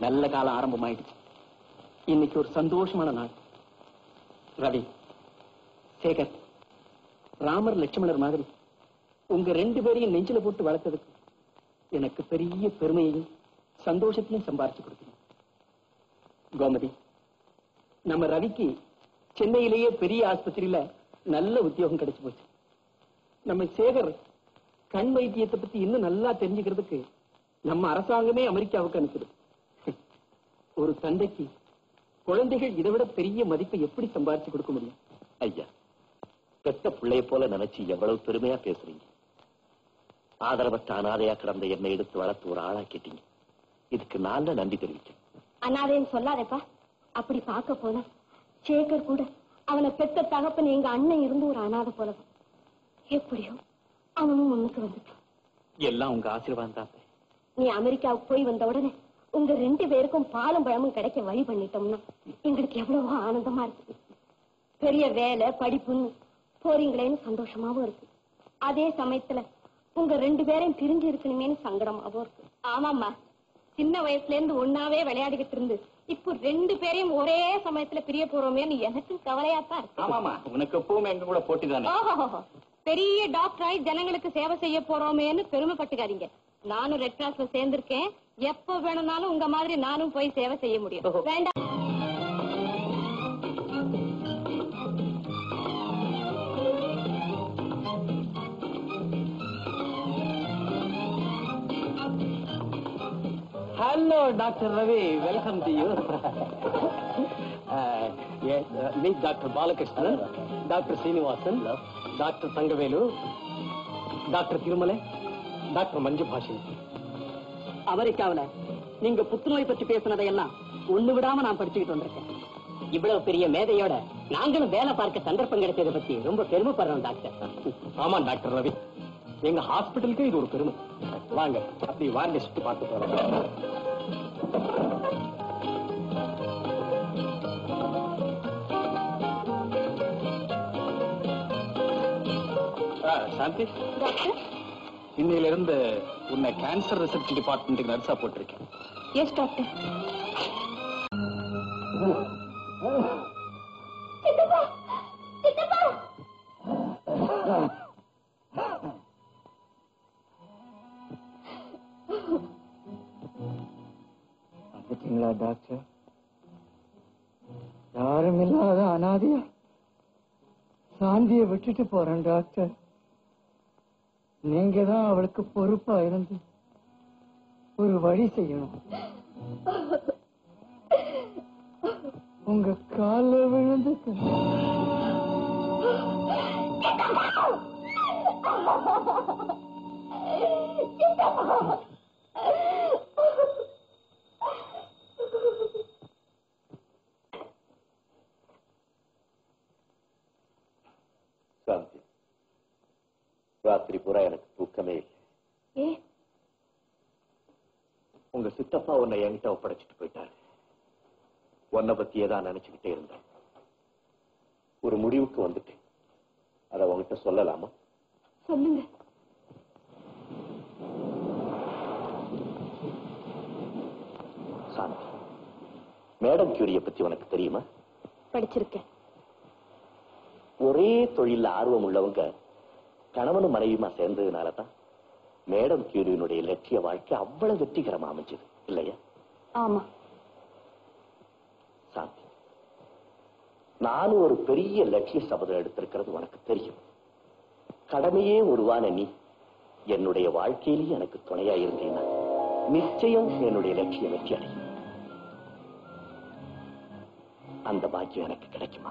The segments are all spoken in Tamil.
நல்ல காலம் ஆரம்பமாயிடுச்சு இன்னைக்கு ஒரு சந்தோஷமான நாள் ரவி சேகர் ராமர் லட்சுமணர் மாதிரி உங்க ரெண்டு பேரையும் நெஞ்சில போட்டு வளர்த்ததுக்கு எனக்கு பெரிய பெருமையையும் சந்தோஷத்தையும் சம்பாரிச்சு கொடுத்தீங்க கோமதி நம்ம ரவிக்கு சென்னையிலேயே பெரிய ஆஸ்பத்திரியில நல்ல உத்தியோகம் கிடைச்சு போச்சு நம்ம சேகர் கண் வைத்தியத்தை பத்தி இன்னும் நல்லா தெரிஞ்சுக்கிறதுக்கு நம்ம அரசாங்கமே அமெரிக்காவுக்கு அனுப்புது ஒரு தந்தைக்கு குழந்தைகள் இதை விட பெரிய மதிப்பை எப்படி சம்பாரிச்சு கொடுக்க முடியும் ஐயா பெத்த பிள்ளைய போல நினைச்சு எவ்வளவு பெருமையா பேசுறீங்க ஆதரவற்ற அனாதையா கிடந்த என்னை எடுத்து வளர்த்து ஒரு ஆளாக்கிட்டீங்க இதுக்கு நான் தான் நன்றி தெரிவிக்கிறேன் அனாதைன்னு சொல்லாதப்பா அப்படி பார்க்க போனா சேகர் கூட அவனை பெத்த தகப்பன் எங்க அண்ணன் இருந்து ஒரு அனாதை போலதான் எப்படியோ அவனும் முன்னுக்கு வந்துட்டான் எல்லாம் உங்க ஆசீர்வாதம் தான் நீ அமெரிக்காவுக்கு போய் வந்த உடனே உங்க ரெண்டு பேருக்கும் பாலும் பழமும் கிடைக்க வழி பண்ணிட்டோம்னா எங்களுக்கு எவ்வளவோ ஆனந்தமா இருக்கு பெரிய வேலை படிப்புன்னு போறீங்களேன்னு சந்தோஷமாவும் இருக்கு அதே சமயத்துல உங்க ரெண்டு பேரையும் பிரிஞ்சு இருக்கணுமேன்னு சங்கடமாவும் இருக்கு ஆமாம்மா சின்ன வயசுல இருந்து ஒன்னாவே விளையாடிக்கிட்டு இருந்து இப்போ ரெண்டு பேரையும் ஒரே சமயத்துல பிரிய போறோமேன்னு எனக்கும் கவலையாத்தான் இருக்கு ஆமாமா உனக்கு எப்பவுமே எங்க கூட போட்டி தானே ஓஹோஹோஹோ. பெரிய டாக்டராய் ஜனங்களுக்கு சேவை செய்ய போறோமேன்னு பெருமைப்பட்டுக்காதீங்க நானும் ரெட் கிராஸ்ல சேர்ந்திருக்கேன் எப்ப வேணும்னாலும் உங்க மாதிரி நானும் போய் சேவை செய்ய முடியும் ஓஹோ. வேண்டாம் hello doctor Ravi welcome to you meet doctor Balakrishnan doctor Srinivasan doctor Thangavelu doctor Thirumalai doctor Manju பாஷன் அமெரிக்காவுல நீங்க புத்துநோய் பற்றி பேசினதையெல்லாம் ஒண்ணு விடாம நான் படிச்சுக்கிட்டு வந்திருக்கேன் இவ்வளவு பெரிய மேதையோட நாங்களும் வேலை பார்க்க சந்தர்ப்பம் கிடைச்சதை பத்தி ரொம்ப பெருமைப்படுறோம் டாக்டர் ஆமா டாக்டர் ரவி எங்க ஹாஸ்பிட்டலுக்கு இது ஒரு பெருமை வாங்க அப்படி வாங்க சுத்தி பார்த்து போறோம் சாந்தி டாக்டர் இன்னையில இருந்து உன்னை கேன்சர் ரிசர்ச் டிபார்ட்மெண்ட்டுக்கு நர்ஸா போட்டிருக்கேன் எஸ் டாக்டர் வந்துட்டீங்களா டாக்டர் யாரும் இல்லாத அனாதையா சாந்திய விட்டுட்டு போறேன் டாக்டர் நீங்க தான் அவளுக்கு பொறுப்பா இருந்து ஒரு வழி செய்யணும் உங்க கால விழுந்து சாந்தி ராத்திரி பூரா எனக்கு தூக்கமே இல்லை ஏ உங்க சித்தப்பா உன்னை என்கிட்ட ஒப்படைச்சிட்டு போயிட்டாரு உன்னை பத்தியே தான் நினைச்சுக்கிட்டே இருந்தேன் ஒரு முடிவுக்கு வந்துட்டேன் அதை உன்கிட்ட சொல்லலாமா சொல்லுங்க சாந்தி மேடம் கியூரிய பத்தி உனக்கு தெரியுமா படிச்சிருக்கேன் ஒரே தொழில ஆர்வம் உள்ளவங்க கணவனும் மனைவியுமா சேர்ந்ததுனால தான் மேடம் கியூரியினுடைய லட்சிய வாழ்க்கை அவ்வளவு வெற்றிகரமா அமைஞ்சது இல்லையா ஆமா சாந்தி நானும் ஒரு பெரிய லட்சிய சபதம் எடுத்திருக்கிறது உனக்கு தெரியும் கடமையே உருவான நீ என்னுடைய வாழ்க்கையிலேயே எனக்கு துணையா இருந்தீங்கன்னா நிச்சயம் என்னுடைய லட்சியம் வெற்றி அடையும் அந்த பாக்கியம் எனக்கு கிடைக்குமா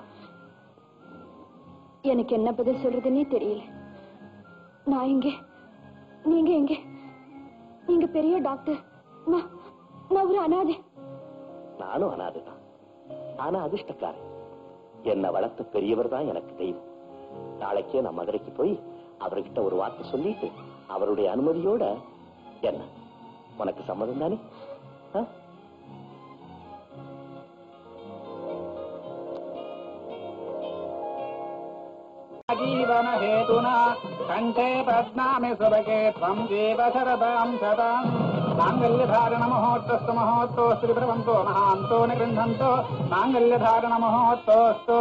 எனக்கு என்ன பதில் சொல்றதுன்னே தெரியல நான் இங்க நீங்க எங்க நீங்க பெரிய டாக்டர் நான் நான் ஒரு அனாதை நானும் அனாதைதான் ஆனா அதிர்ஷ்டக்காரன் என்னை வளர்த்த பெரியவர் தான் எனக்கு தெய்வம் நாளைக்கே நான் மதுரைக்கு போய் அவர்கிட்ட ஒரு வார்த்தை சொல்லிட்டு அவருடைய அனுமதியோட என்ன உனக்கு சம்மதம் தானே ஆ? जीवन हेतुना कण्ठे बध्नामि सुभगे त्वं जीव शरदां सदाम् మాంగళ్యధారణ మహోత్తస్సు మహోత్తోస్తు విభ్రవంతో మహాంతో నిగృహంతో మాంగళ్యధారణ మహోత్తోస్తు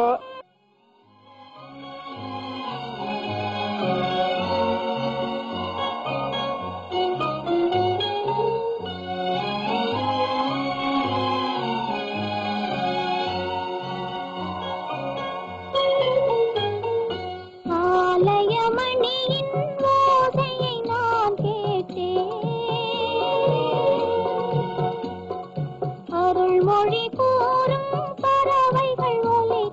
ஆலயமணியின் ஓசையை நான் கேட்டேன் அருள்மொழி கூறும் பறவைகள் ஒலி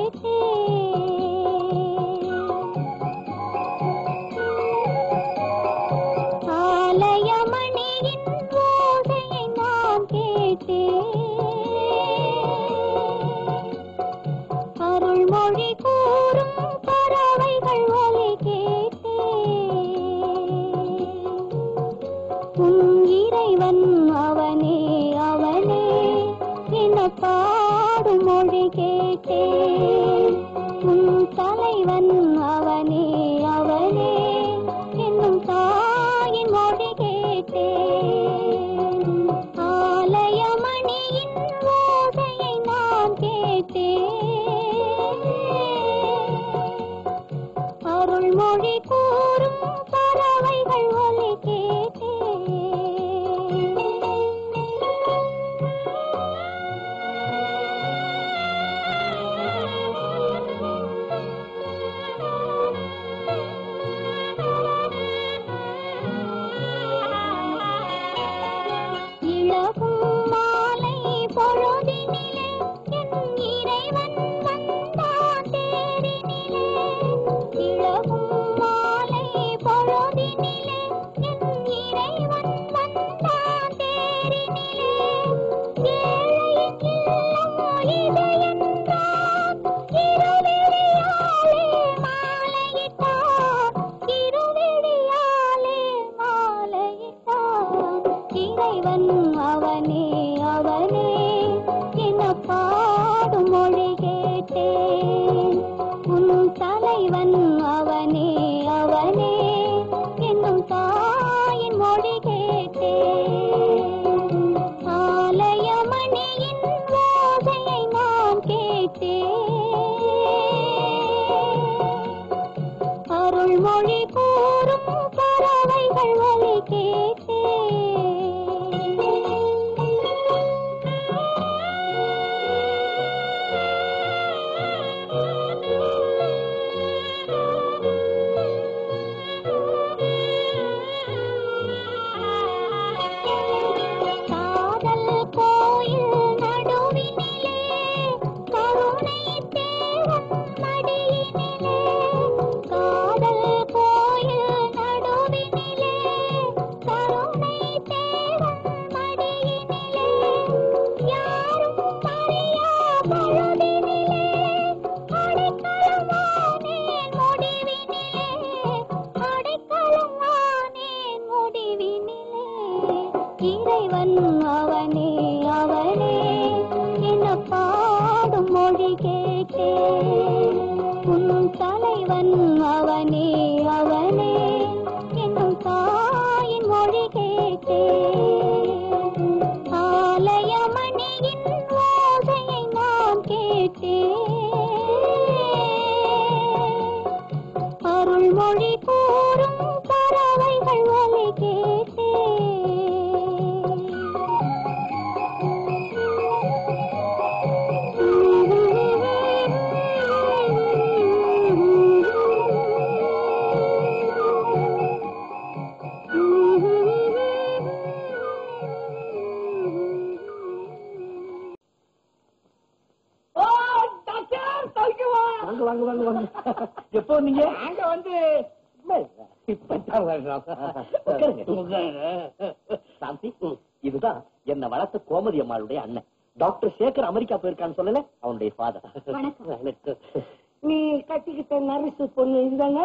கேட்டேன் ஆலயமணியின் ஓசையை நான் கேட்டேன் அருள்மொழி கூறும் பறவைகள் ஒலி கேட்டேன் உன் இறைவன் அவனே அவனே என பாடும் மொழி கேட்டேன் உன் தலைவன் அவனே அவனே என்னும் தாயின் மொழி கேட்டேன் ஆலயமணியின் ஓசையை நான் கேட்டேன் அருள்மொழி கூறும் பறவைகள் ஒலி இளகும் மாலை பொழுதினிலே என் இறைவன் வந்தான் தேரினிலே இளகும் மாலை பொழுதினிலே என் இறைவன் வந்தான் தேரினிலே ஏழையின் இல்லம் இது என்றான் இருவிழியாலே மாலையிட்டான் இருவிழியாலே மாலையிட்டான் இறைவன் அவனே அவனே என பாடும் மொழி கேட்டேன் உன் தலைவன் அவனே அவனே என்னும் தாயின் மொழி கேட்டேன் ஆலயமணியின் ஓசையை நான் கேட்டேன் அருள்மொழி கூறும் பறவைகள் ஒலி கேட்டேன் காதல் கோயில் நடுவினிலே கருணை தேவன் மடியினிலே காதல் கோயில் நடுவினிலே கருணை தேவன் மடியினிலே யாரும் அறியா பொழுதினிலே அடைக்கலமானேன் முடிவினிலே அடைக்கலமானேன் முடிவினிலே இறைவன் அவனே அவனே என பாடும் மொழி கேட்டேன் உன் தலைவன் அவனே அவனே என்னும் தாயின் மொழி கேட்டேன் ஆலயமணியின் ஓசையை நான் கேட்டேன் அருள்மொழி கூறும் பறவைகள் ஒலி ஓ டாக்டர் தவிக்குவா வாங்க வாங்க வாங்க வாங்க எப்போ நீங்க நாங்க வந்து இப்பதான் வர்றோம். உட்காருங்க. சாந்தி இதுதான் என்ன வளர்த்த கோமதி அம்மாளுடைய அண்ணன் டாக்டர் சேகர் அமெரிக்கா போயிருக்கான்னு சொல்லல அவனுடைய ஃபாதர் வணக்கம். நீ கட்டிக்கிட்ட நரிசு பொண்ணு இதுதானே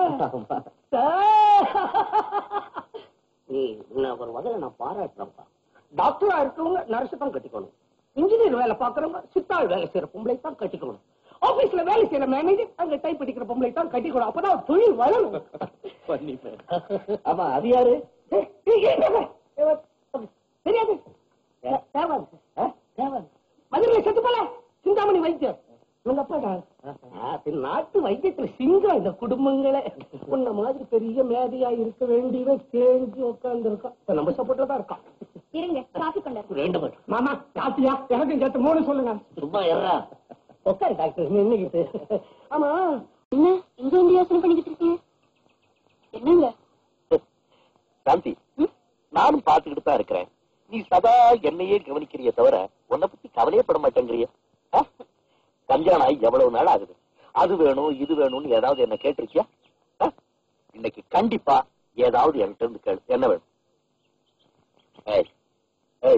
நீ உன்னை ஒரு வகையில நான் பாராட்டுறேன்ப்பா டாக்டரா இருக்கவங்க நர்ஸ் தான் கட்டிக்கணும் இன்ஜினியர் வேலை பாக்குறவங்க சித்தாள் வேலை செய்யற பொம்பளை தான் கட்டிக்கணும் ஆபீஸ்ல வேலை செய்யற மேனேஜர் அங்க டைப் அடிக்கிற பொம்பளை தான் கட்டிக்கணும் அப்பதான் தொழில் வளரும் ஆமா அது யாரு ஏய், ஏய், ஏய், ஏய், ஏய், தெரியாது தே- தேவாது ஆ, தேவாது மதுரையில செத்து போல சிந்தாமணி வைத்தியம் உங்க அப்பாடா ஆ, பின் நாட்டு வைத்தியத்துல சிங்கம் இந்த குடும்பங்களே உன்ன மாதிரி பெரிய மேதையா இருக்க வேண்டியவன் தேஞ்சு உட்கார்ந்து இருக்கான் இப்ப நம்ம சப்போர்ட்ல தான் இருக்கான் இருங்க காஃபி கொண்டாரு ரெண்டு மட்டும் மாமா காப்பியா எனக்கும் சேர்த்து மூணு சொல்லுங்க சும்மா எறா உட்காரு டாக்டர் நின்னுகிட்டு ஆமா என்ன இங்க வந்து யோசனை பண்ணிக்கிட்டு இருக்கீங்க என்னங்க சாந்தி நானும் பாத்துக்கிட்டு தான் இருக்கிறேன் நீ சதா என்னையே கவனிக்கிறிய தவிர உன்னை பத்தி கவலையே பட மாட்டேங்கிறிய ஆ? கல்யாணம் ஆகி எவ்வளவு நாள் ஆகுது அது வேணும் இது வேணும்னு ஏதாவது என்ன கேட்டிருக்கியா ஆ? இன்னைக்கு கண்டிப்பா ஏதாவது என்கிட்ட இருந்து கேளு என்ன வேணும் ஏய் ஏய்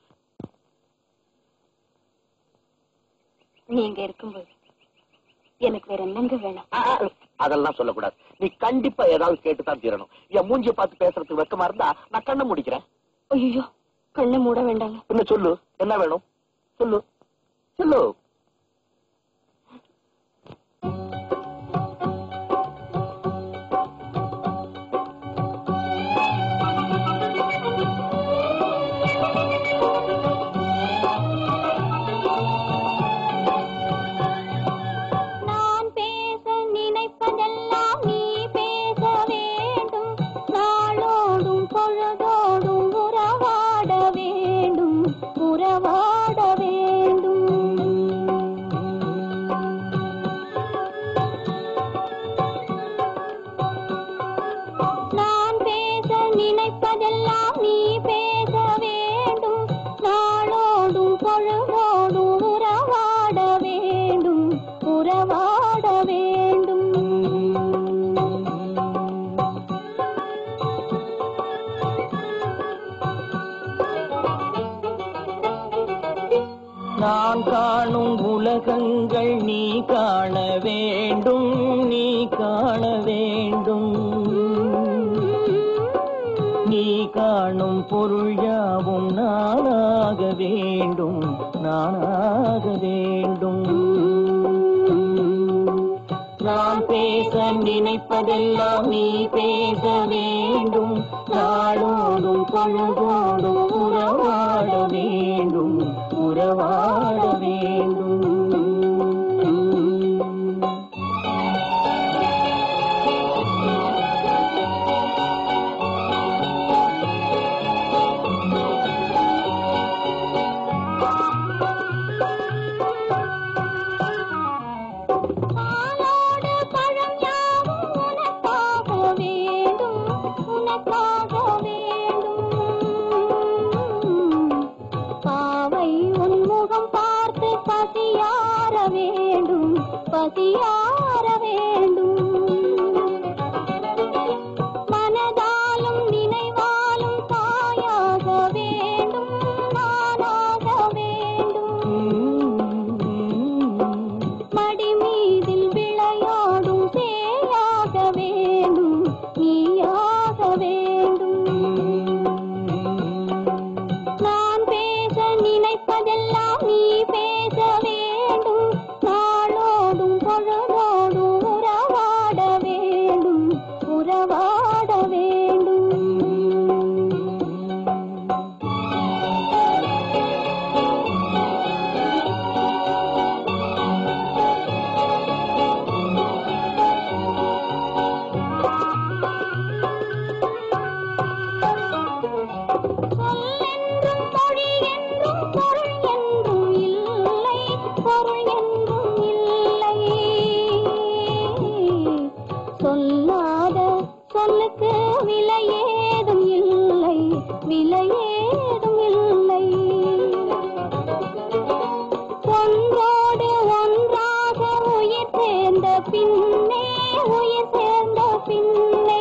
நீங்க இருக்கும்போது எனக்கு வேற என்னங்க வேணும் ஆ, ஆ, அதெல்லாம் சொல்லக்கூடாது நீ கண்டிப்பா ஏதாவது கேட்டுதான் தீரணும் என் மூஞ்சிய பார்த்து பேசுறதுக்கு வெக்கமா இருந்தா நான் கண்ணை முடிக்கிறேன் ஐயோ கண்ணை மூட வேண்டாங்க என்ன சொல்லு என்ன வேணும் சொல்லு சொல்லு நான் பேச நினைப்பதெல்லாம் நீ பேச வேண்டும் நாளோடும் பொழுதோடும் உறவாட வேண்டும் உறவாட வேண்டும் நான் பேச நினைப்பதெல்லாம் நீ பேச வேண்டும் நாளோடும் பொழுதோடும் உறவாட வேண்டும் உறவாட வேண்டும் நான் காணும் உலகங்கள் நீ காண வேண்டும் நீ காண வேண்டும் நீ காணும் பொருள் யாவும் நானாக வேண்டும் நானாக வேண்டும் நான் பேச நினைப்பதெல்லாம் நீ பேச வேண்டும் நாளோடும் பொழுதோடும் உறவாட வேண்டும் உறவாட வேண்டும் பாலோடு பழம் யாவும் உனக்காக வேண்டும் உனக்காக வேண்டும் பாவை உன் முகம் பார்த்து பசியார வேண்டும் பசியார வேண்டும் மனதாலும் நினைவாலும் தாயாக வேண்டும் நானாக வேண்டும் மடி மீதில் விளையாடும் சேயாக வேண்டும் நீயாக வேண்டும் நான் பேச நினைப்பதெல்லாம் நீ பேச வேண்டும் நாளோடும் பொழுதோடும் உறவாட வேண்டும் உறவாட வேண்டும் சொல்லென்றும் மொழி என்றும் பொருள் என்றும் இல்லை பொருள் என்றும் இல்லை சொல்லாத சொல்லுக்கு விலை ஏதும் இல்லை விலை ஏதும் இல்லை ஒன்றோடு ஒன்றாக உயிர் சேர்ந்த பின்னே உயிர் சேர்ந்த பின்னே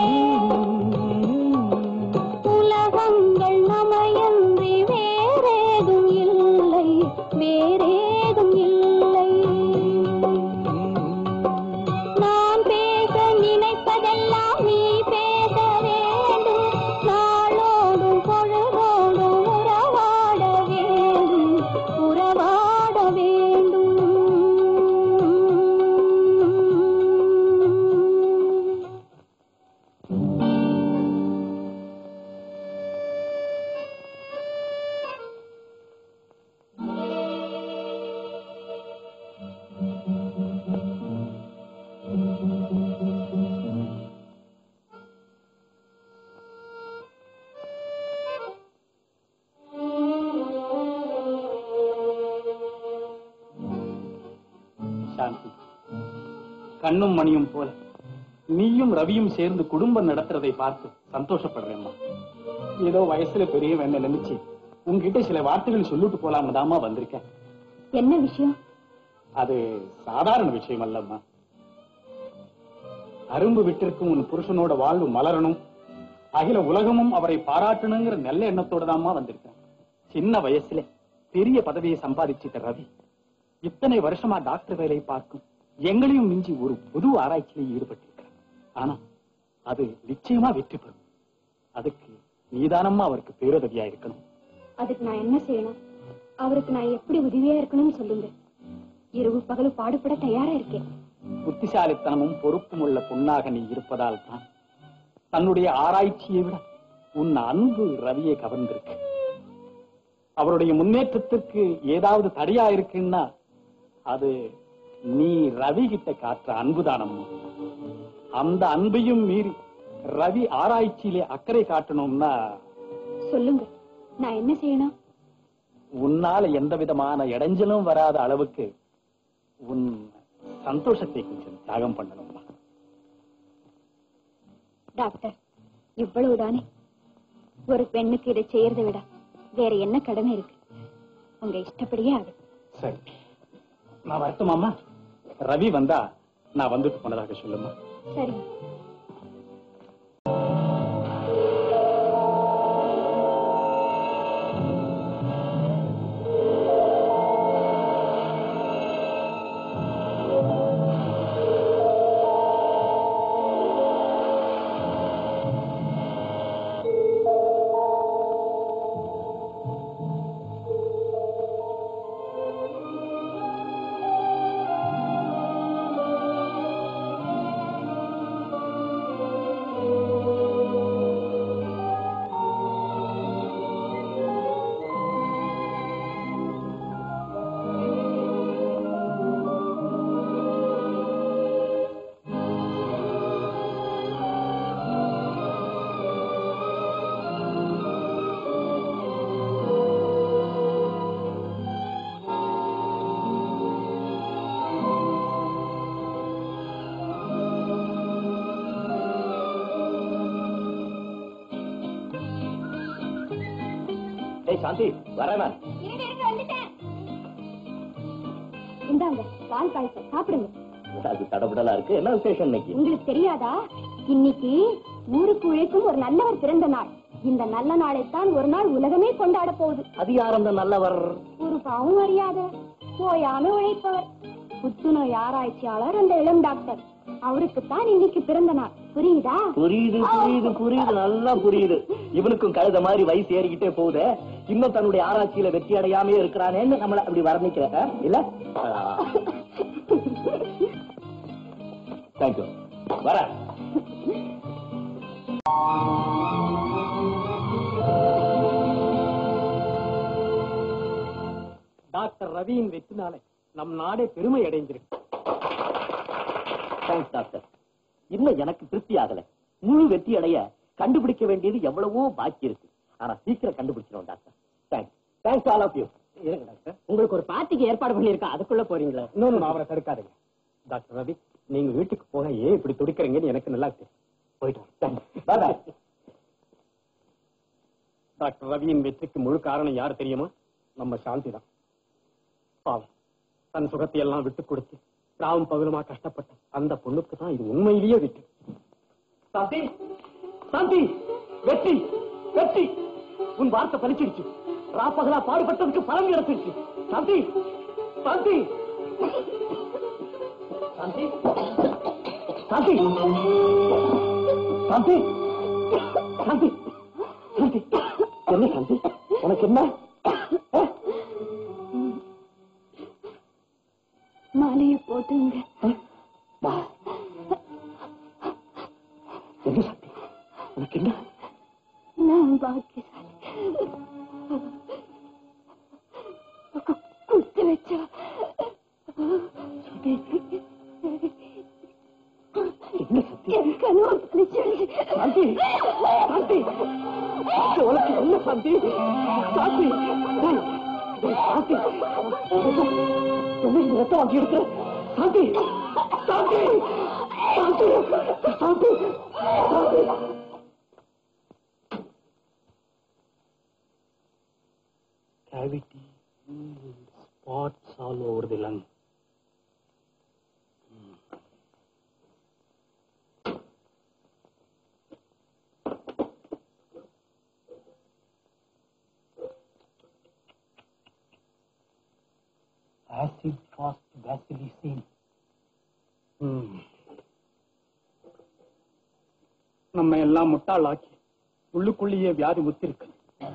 உலகங்கள் நமையன்றி வேறேதும் இல்லை வேறேதும் இல்லை நான் பேச நினைப்பதெல்லாம் நீ பேச வேண்டும் நாளோடும் பொழுதோடும் கண்ணும் மணியும் போல நீயும் ரவியும் சேர்ந்து குடும்பம் நடத்துறதை பார்த்து சந்தோஷப்படுறேம்மா ஏதோ வயசுல பெரியவன் நினைச்சு உங்ககிட்ட சில வார்த்தைகள் சொல்லிட்டு போலாம்னு தாமா வந்திருக்கேன் என்ன விஷயம் அது சாதாரண விஷயம் அல்லம்மா அரும்பு விட்டிருக்கும் உன் புருஷனோட வாழ்வு மலரணும் அகில உலகமும் அவரை பாராட்டணுங்கிற நல்ல எண்ணத்தோட தாம்மா வந்திருக்கேன் சின்ன வயசுல பெரிய பதவியை சம்பாதிச்சிட்ட ரவி இத்தனை வருஷமா டாக்டர் வேலையை பார்க்கும் எங்களையும் மிஞ்சி ஒரு புது ஆராய்ச்சியில ஈடுபட்டிருக்கிறார் ஆனா அது நிச்சயமா வெற்றி பெறும் அதுக்கு நீதானம்மா அவருக்கு பேருதவியா இருக்கணும் அதுக்கு நான் என்ன செய்யணும் அவருக்கு நான் எப்படி உதவியா இருக்கணும்னு சொல்லுங்க இரவு பகல் பாடுபட தயாரா இருக்கேன் புத்திசாலித்தனமும் பொறுப்பும் உள்ள பொண்ணாக நீ இருப்பதால் தான் தன்னுடைய ஆராய்ச்சியை விட உன் அன்பு ரவியை கவர்ந்திருக்கு அவருடைய முன்னேற்றத்திற்கு ஏதாவது தடையா இருக்குன்னா அது நீ ரவி கிட்ட காற்ற அன்புதானம்மா அந்த அன்பையும் மீறி ரவி ஆராய்ச்சியிலே அக்கறை காட்டணும்னா சொல்லுங்க நான் என்ன செய்யணும் உன்னால எந்த விதமான இடைஞ்சலும் வராத அளவுக்கு உன் சந்தோஷத்தை கொஞ்சம் தியாகம் பண்ணணும்மா டாக்டர் இவ்வளவுதானே ஒரு பெண்ணுக்கு இதை செய்யறதை விட வேற என்ன கடமை இருக்கு உங்க இஷ்டப்படியே ஆகும் சரி நான் வரட்டுமாமா ரவி வந்தா நான் வந்துட்டு போனதாக சொல்லுமா சரி ஏய் சாந்தி வரேன் இந்தாங்க பால் பாயசம் சாப்பிடுங்க அது தடபுடலா இருக்கு என்ன விசேஷம் இன்னைக்கு உங்களுக்கு தெரியாதா இன்னைக்கு ஊருக்கு உழைக்கும் ஒரு நல்லவர் பிறந்த நாள் இந்த நல்ல நாளைத்தான் ஒரு நாள் உலகமே கொண்டாட போகுது அது யார் அந்த நல்லவர் ஒரு பாவம் அறியாத ஓயாம உழைப்பவர் புத்துநோய் ஆராய்ச்சியாளர் அந்த இளம் டாக்டர் அவருக்குத்தான் இன்னைக்கு பிறந்த நாள் புரியுதா புரியுது புரியுது புரியுது நல்லா புரியுது இவனுக்கும் கழுத மாதிரி வயசு ஏறிக்கிட்டே போகுது இன்னும் தன்னுடைய ஆராய்ச்சியில வெற்றி அடையாமே இருக்கிறானேன்னு நம்மள அப்படி வர்ணிக்கிற இல்ல தேங்க்யூ வர டாக்டர் ரவியின் வெற்றினால நம் நாடே பெருமை அடைஞ்சிருக்கு தேங்க்ஸ் டாக்டர் இன்னும் எனக்கு திருப்தி ஆகல முழு வெற்றி அடைய கண்டுபிடிக்க வேண்டியது எவ்வளவோ பாக்கி இருக்கு ஆனா சீக்கிரம் கண்டுபிடிச்சிடும் doctor thanks thanks all of you இருங்க டாக்டர் உங்களுக்கு ஒரு பார்ட்டிக்கு ஏற்பாடு பண்ணிருக்கேன் அதுக்குள்ள போறீங்களா இன்னொன்னு அவரை தடுக்காதீங்க டாக்டர் ரவி நீங்க வீட்டுக்கு போக ஏன் இப்படி துடிக்கிறீங்கன்னு எனக்கு நல்லா தெரியும் போயிட்டு வரேன். Bye bye. டாக்டர் ரவியின் வெற்றிக்கு முழு காரணம் யார் தெரியுமா நம்ம சாந்தி தான் பாவம் தன் சுகத்தை எல்லாம் விட்டு கொடுத்து ராவும் பகலுமா கஷ்டப்பட்ட அந்த பொண்ணுக்கு தான் இது உண்மையிலேயே வெற்றி சாந்தி சாந்தி வெற்றி வெற்றி உன் வார்த்தை பலிச்சிடுச்சு ராப்பகலா பாடுபட்டதுக்கு பலன் கிடைச்சிருச்சு சாந்தி சாந்தி சாந்தி சாந்தி சாந்தி சாந்தி சாந்தி என்ன சாந்தி உனக்கு என்ன ஆ? மாலையை போட்டுங்க வா. என்ன சாந்தி உனக்கு என்ன நான் பாக்கியசாலி குத்து வச்சா என்ன சத்தி என் கனவு பலிச்சிடுச்சு சாந்தி சாந்தி சாந்தி, உனக்கு என்ன சாந்தி சாந்தி டேய், டேய், சாந்தி என்ன இந்த ரத்தம் வாங்கி எடுக்கிற சாந்தி cavity, spots all over the lung. Acid fast bacillicine. Hmm. நம்ம எல்லாம் முட்டாளாக்கி உள்ளுக்குள்ளேயே வியாதி முத்திருக்கு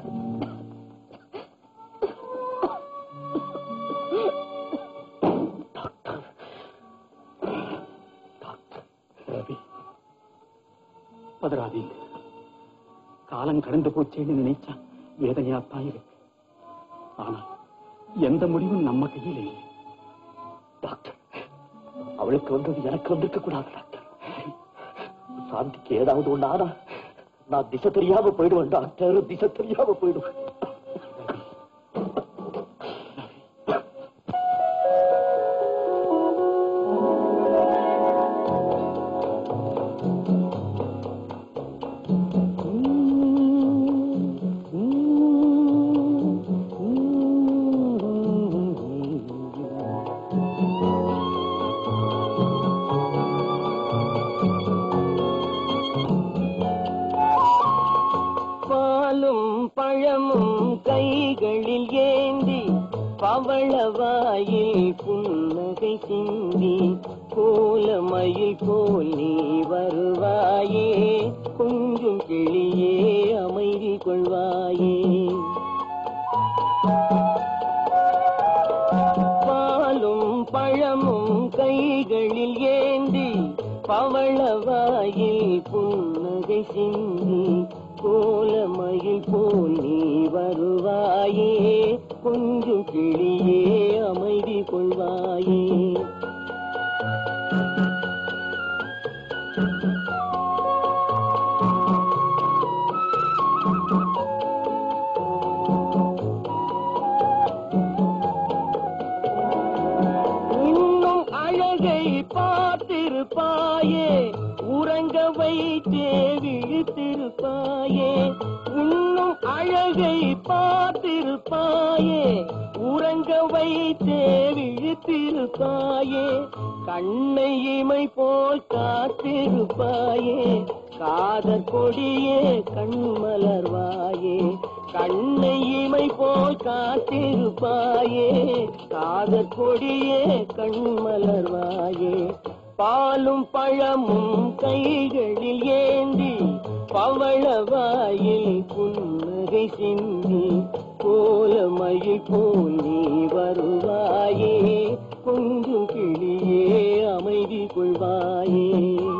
ரவி பதறாதீங்க காலம் கடந்து போச்சேன்னு நினைச்சா வேதனையாத்தான் இருக்கு ஆனா எந்த முடிவும் நம்ம கையில இல்லை டாக்டர் அவளுக்கு வந்தது எனக்கு வந்திருக்க கூடாது டாக்டர் சாந்திக்கு ஏதாவது ஒண்ணு ஆனா நான் திசை தெரியாம போயிடுவேன் டாக்டர் திசை தெரியாம போயிடுவேன் பாலும் பழமும் கைகளில் ஏந்தி பவளவாயில் புன்னகை சிந்தி கோலமயில் போல் நீ வருவாயே கொஞ்சம் கிளியே அமைதி கொள்வாயே பாலும் பழமும் கைகளில் ஏந்தி பவளவாயில் புன்னகை சிந்தி கோலமயில் போல் நீ வருவாயே கொஞ்சம் கிளியே அமைதி கொள்வாயே இன்னும் அழகை பார்த்திருப்பாயே உறங்க வைத்தே விழித்திருப்பாயே இன்னும் அழகை பார்த்திருப்பாயே உறங்க வைத்தே விழித்திருப்பாயே கண்ணை இமை போல் காத்திருப்பாயே காதற் கொடியே கண்மலர்வாயே கண்ணை இமை போல் காத்திருப்பாயே காதற் கொடியே கண்மலர்வாயே பாலும் பழமும் கைகளில் ஏந்தி பவளவாயில் புன்னகை சிந்தி கோலமயில் போல் நீ வருவாயே கொஞ்சம் கிளியே அமைதி கொள்வாயே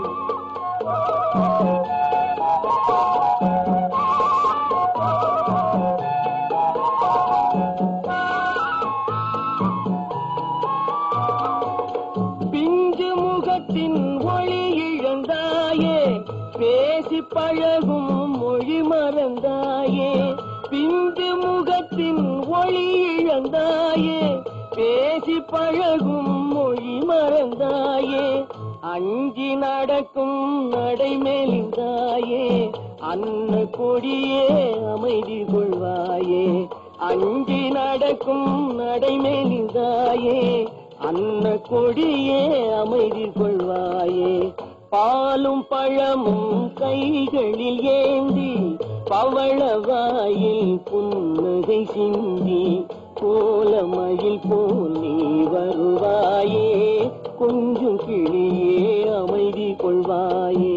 பிஞ்சு முகத்தின் ஒளி இழந்தாயே பேசி பழகும் மொழி மறந்தாயே பிஞ்சு முகத்தின் ஒளி இழந்தாயே பேசி பழகும் மொழி மறந்தாயே அஞ்சி நடக்கும் நடைமேலிந்தாயே அன்ன கொடியே அமைதி கொள்வாயே அஞ்சி நடக்கும் நடைமேலிந்தாயே அன்ன கொடியே அமைதி கொள்வாயே பாலும் பழமும் கைகளில் ஏந்தி பவளவாயில் புன்னகை சிந்தி கோலமயில் போல் நீ வருவாயே கொஞ்சம் கிளியே அமைதி கொள்வாயே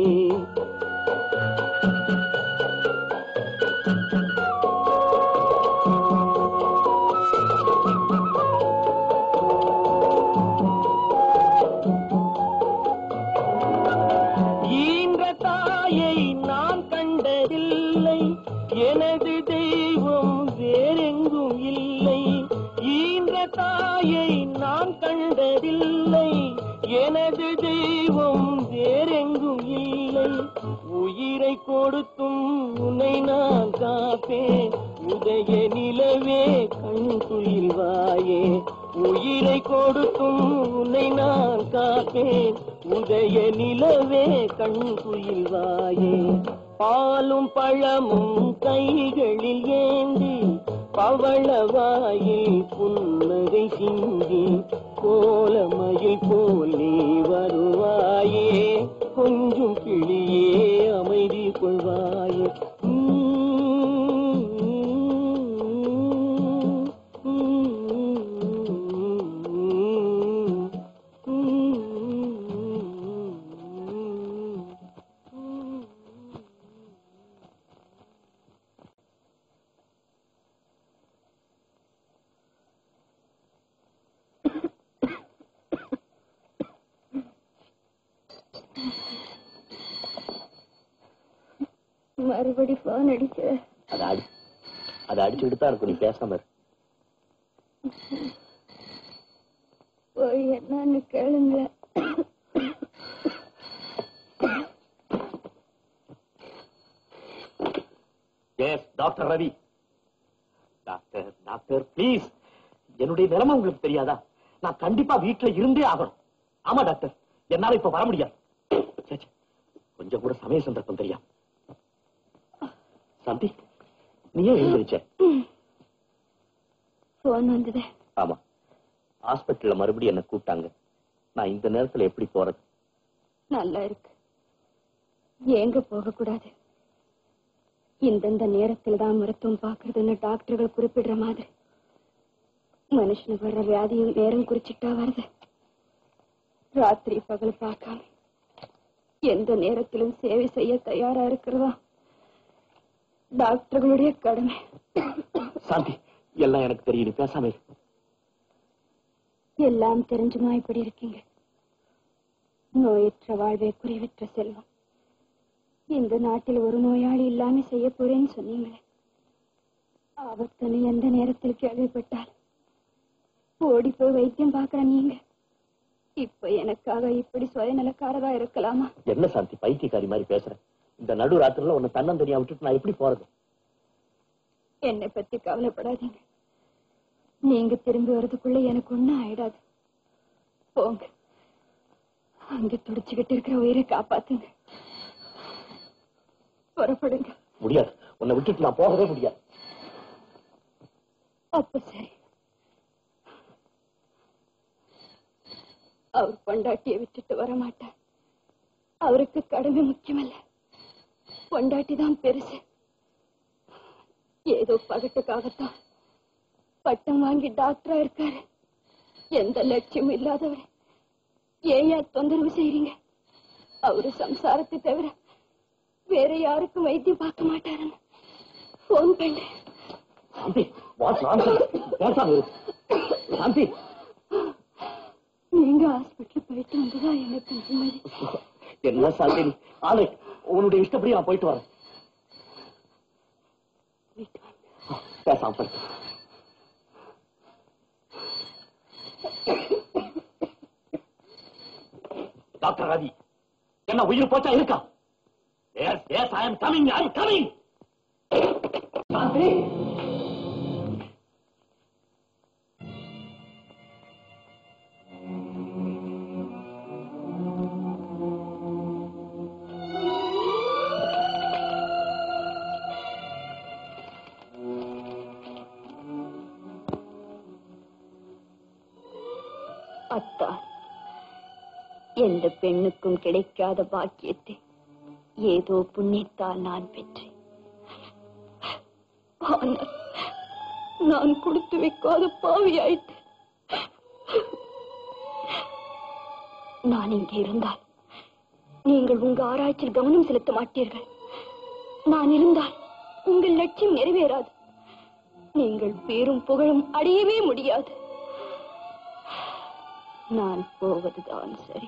ஈன்ற தாயை நான் கண்டதில்லை எனது தெய்வம் வேறெங்கும் இல்லை ஈன்ற தாயை நான் கண்டதில்லை எனது தெய்வம் வேறெங்கும் இல்லை உயிரை கொடுத்தும் உன்னை நான் காப்பேன் உதய நிலவே கண் துயில்வாயே உயிரை கொடுத்தும் உன்னை நான் காப்பேன் உதய நிலவே கண் குயில்வாயே பாலும் பழமும் கைகளில் ஏந்தி பவளவாயில் புன்னகை சிந்தி கோலமயில் போல் நீ வருவாயே கொஞ்சம் கிளியே அமைதி கொள்வாயே மறுபடி போன் அடிச்ச அதை அடி அதை அடிச்சுட்டு தான் இருக்கும் நீ பேசாம இரு. போய் என்னன்னு கேளுங்க yes doctor Ravi doctor doctor please என்னுடைய நிலைமை உங்களுக்கு தெரியாதா நான் கண்டிப்பா வீட்டுல இருந்தே ஆகணும் ஆமா டாக்டர் என்னால இப்ப வர முடியாது சே, சே. கொஞ்சம் கூட சமய சந்தர்ப்பம் தெரியா சாந்தி நீயே எழுந்திருச்ச போன் வந்தது ஆமா ஹாஸ்பிட்டல்ல மறுபடியும் என்ன கூப்பிட்டாங்க நான் இந்த நேரத்துல எப்படி போறது நல்லா இருக்கு எங்க போக கூடாது இந்தந்த நேரத்தில் தான் மருத்துவம் பாக்குறதுன்னு டாக்டர்கள் குறிப்பிடுற மாதிரி மனுஷனுக்கு வர்ற வியாதியும் நேரம் குறிச்சிட்டா வருது ராத்திரி பகல் பார்க்காம எந்த நேரத்திலும் சேவை செய்ய தயாரா இருக்கிறதா டாக்டர்களுடைய கடமை சாந்தி எல்லாம் எனக்கு தெரியும் நீ பேசாம இரு. எல்லாம் தெரிஞ்சுமா இப்படி இருக்கீங்க நோயற்ற வாழ்வே குறைவற்ற செல்வம் இந்த நாட்டில் ஒரு நோயாளி இல்லாம செய்ய போறேன்னு சொன்னீங்களே ஆபத்துன்னு எந்த நேரத்தில் கேள்விப்பட்டால் ஓடி போய் வைத்தியம் பாக்குற நீங்க இப்ப எனக்காக இப்படி சுயநலக்காரதா இருக்கலாமா என்ன சாந்தி பைத்தியக்காரி மாதிரி பேசுற இந்த நடு ராத்திரில உன்னை தன்னந்தனியா விட்டுட்டு நான் எப்படி போறது என்னை பத்தி கவலைப்படாதீங்க நீங்க திரும்பி வர்றதுக்குள்ள எனக்கு ஒண்ணும் ஆயிடாது போங்க அங்க துடிச்சுக்கிட்டு இருக்கிற உயிரை காப்பாத்துங்க புறப்படுங்க முடியாது உன்னை விட்டுட்டு நான் போகவே முடியாது அப்ப சரி அவர் பொண்டாட்டியை விட்டுட்டு வர மாட்டார் அவருக்கு கடமை முக்கியமல்ல பொண்டாட்டி தான் பெருசு ஏதோ பகட்டுக்காகத்தான் பட்டம் வாங்கி டாக்டரா இருக்காரு எந்த லட்சியம் இல்லாதவர் ஏன் தொந்தரவு செய்றீங்க அவரு சம்சாரத்தை தவிர வேற யாருக்கும் வைத்தியம் பார்க்க மாட்டாருன்னு போன் பண்ணேன் சாந்தி வாட் நான்சென்ஸ் பேசாம இரு சாந்தி நீங்க ஹாஸ்பிட்டல் போயிட்டு வந்ததா எனக்கு நிம்மதி என்ன சாந்தி நீ? ஆளு உன்னுடைய இஷ்டப்படி நான் போயிட்டு வரேன் போயிட்டு வாங்க பேசாம போயிட்டு டாக்டர் ரவி என்ன உயிர் போச்சா இருக்கா yes yes I am coming I am coming Shanti அத்தா எந்த பெண்ணுக்கும் கிடைக்காத பாக்கியத்தை ஏதோ புண்ணியத்தால் நான் பெற்றேன் ஆனால் நான் கொடுத்து வைக்காத பாவி ஆயிட்டேன் நான் இங்கே இருந்தால் நீங்கள் உங்க ஆராய்ச்சியில் கவனம் செலுத்த மாட்டீர்கள் நான் இருந்தால் உங்கள் லட்சியம் நிறைவேறாது நீங்கள் பேரும் புகழும் அடையவே முடியாது நான் போவதுதான் சரி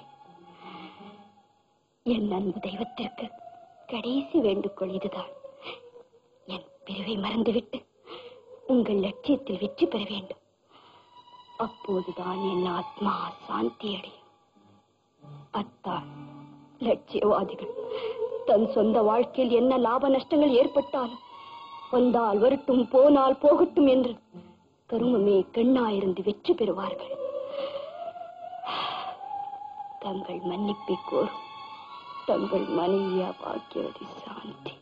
என் அன்பு தெய்வத்திற்கு கடைசி வேண்டுகோள் இதுதான் என் பிரிவை மறந்துவிட்டு உங்கள் லட்சியத்தில் வெற்றி பெற வேண்டும் அப்போதுதான் என் ஆத்மா சாந்தி அடையும் அத்தான் லட்சியவாதிகள் தன் சொந்த வாழ்க்கையில் என்ன லாப நஷ்டங்கள் ஏற்பட்டாலும் வந்தால் வரட்டும் போனால் போகட்டும் என்று கருமமே கண்ணாயிருந்து வெற்றி பெறுவார்கள் தங்கள் மன்னிப்பை கோரும் தங்கள் மனைவியா பாக்கியவதி சாந்தி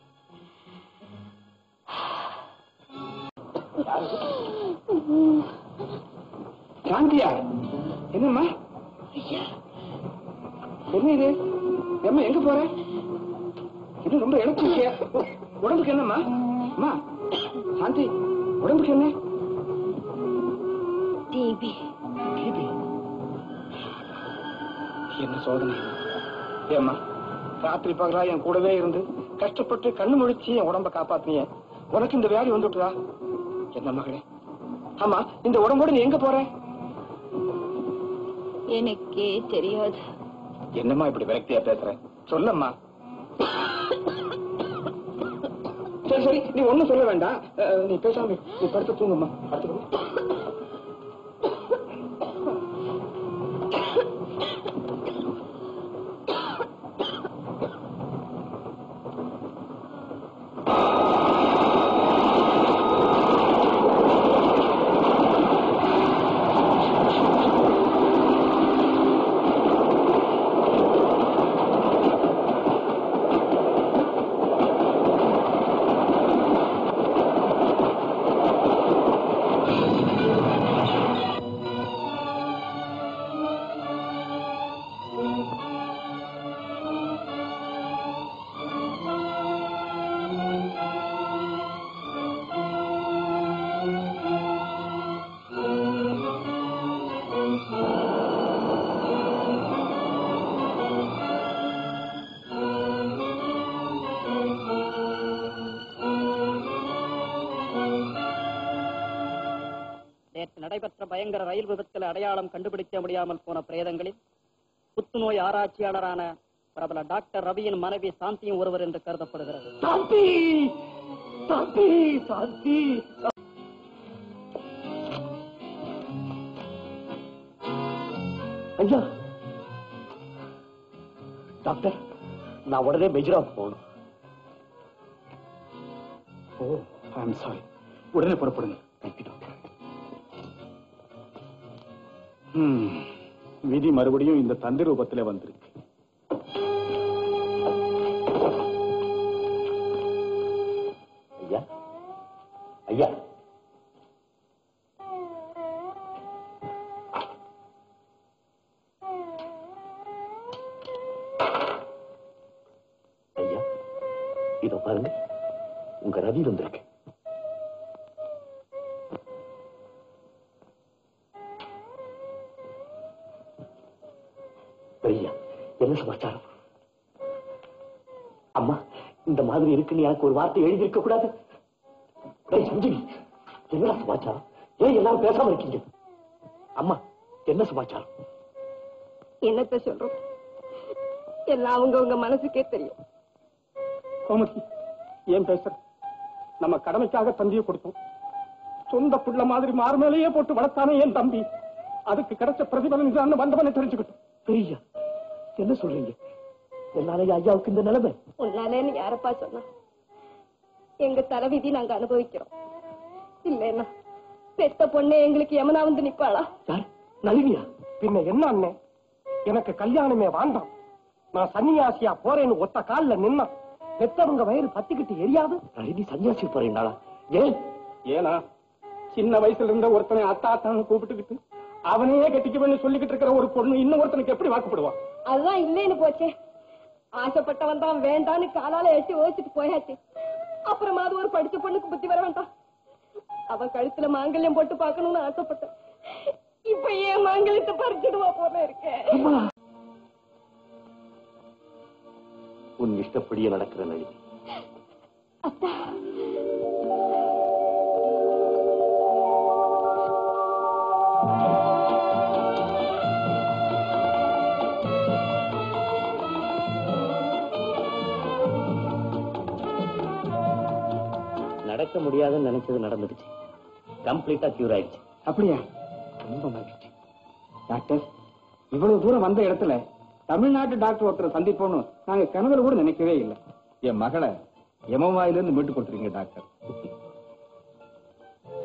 சாந்தியா என்னம்மா என்ன இது ஏம்மா எங்க போற இது ரொம்ப இழப்பு உடம்புக்கு என்னம்மா அம்மா சாந்தி உடம்புக்கு என்ன டிபி டிபி என்ன சோதனை ஏம்மா ராத்திரி பகலா என் கூடவே இருந்து கஷ்டப்பட்டு கண்ணு முழிச்சு என் உடம்ப காப்பாத்தினிய உனக்கு இந்த வியாதி வந்துட்டுதா என்ன மகளே ஆமா இந்த உடம்போட நீ எங்க போற எனக்கே தெரியாது என்னம்மா இப்படி விரக்தியா பேசுற சொல்லம்மா சரி சரி நீ ஒண்ணும் சொல்ல வேண்டாம் அஹ், நீ பேசாம இரு. நீ படுத்து தூங்குமா படுத்து நேற்று நடைபெற்ற பயங்கர ரயில் விபத்தில் அடையாளம் கண்டுபிடிக்க முடியாமல் போன பிரேதங்களில் புத்துநோய் ஆராய்ச்சியாளரான பிரபல டாக்டர் ரவியின் மனைவி சாந்தியும் ஒருவர் என்று கருதப்படுகிறது சாந்தி சாந்தி சாந்தி ஐயா டாக்டர் நான் உடனே மெஜ்ராவுக்கு போகணும் ஓ ஐம் சாரி உடனே புறப்படுங்க தேங்க்யூ டாக்டர் ம், விதி மறுபடியும் இந்த தந்தி ரூபத்துல வந்திருக்கு ஐயா ஐயா ஐயா இதோ பாருங்க உங்க ரவி வந்திருக்கு ஐயா என்ன சமாச்சாரம் அம்மா இந்த மாதிரி இருக்குன்னு எனக்கு ஒரு வார்த்தை எழுதியிருக்க கூடாது ஏய், சஞ்சீவி என்ன சமாச்சாரம் ஏன் எல்லாரும் பேசாம இருக்கீங்க அம்மா என்ன சமாச்சாரம் என்னத்த சொல்றோம் எல்லாம் அவங்கவங்க மனசுக்கே தெரியும் கோமதி ஏன் பேசுற நம்ம கடமைக்காக தந்தியை கொடுத்தோம் சொந்த புள்ள மாதிரி மார்மேலேயே போட்டு வளர்த்தானே என் தம்பி அதுக்கு கிடைச்ச பிரதிபலன் இதுதான் வந்தவனை தெரிஞ்சுக்கிட்டோம் பெரிய என்ன சொல்றீங்க என்னாலயா ஐயாவுக்கு இந்த நிலைமை உன்னாலேன்னு யாரப்பா சொன்னா எங்க தலைவிதி நாங்க அனுபவிக்கிறோம் இல்லைன்னா பெத்த பொண்ணே எங்களுக்கு யமனா வந்து நிப்பாளா யார் நளினியா பின்ன என்ன அண்ணே எனக்கு கல்யாணமே வேண்டாம் நான் சன்னியாசியா போறேன்னு ஒத்த கால்ல நின்னா பெத்தவங்க வயிறு பத்திக்கிட்டு எரியாது நளினி சன்னியாசி போறீங்களா ஏன் ஏனா சின்ன வயசுல இருந்த ஒருத்தனை அத்தா அத்தான்னு கூப்பிட்டுக்கிட்டு அவனையே கட்டிக்குவேன்னு சொல்லிக்கிட்டு இருக்கிற ஒரு பொண்ணு இன்னும் ஒருத்தனுக்கு எப்படி வாக்குப்படுவான் அதுதான் இல்லைன்னு போச்சே ஆசைப்பட்டவன் தான் வேண்டான்னு காலால எட்டி ஓச்சிட்டு போயாச்சு அப்புறமா அது ஒரு படிச்ச பொண்ணுக்கு புத்தி வர வேண்டாம் அவன் கழுத்துல மாங்கல்யம் போட்டு பார்க்கணும்னு ஆசைப்பட்டேன் இப்ப ஏன் மாங்கல்யத்தை பறிச்சிடுவா போல இருக்கேன் உன் இஷ்டப்படியே நடக்கிற நளினி அத்தா நடக்க முடியாதுன்னு நினைச்சது நடந்துடுச்சு கம்ப்ளீட்டா கியூர் ஆயிடுச்சு அப்படியா ரொம்ப மகிழ்ச்சி டாக்டர் இவ்வளவு தூரம் வந்த இடத்துல தமிழ்நாட்டு டாக்டர் ஒருத்தரை சந்திப்போம்னு நாங்க கனவுல கூட நினைக்கவே இல்லை என் மகளை எமவாயிலிருந்து மீட்டு கொடுத்துருங்க டாக்டர்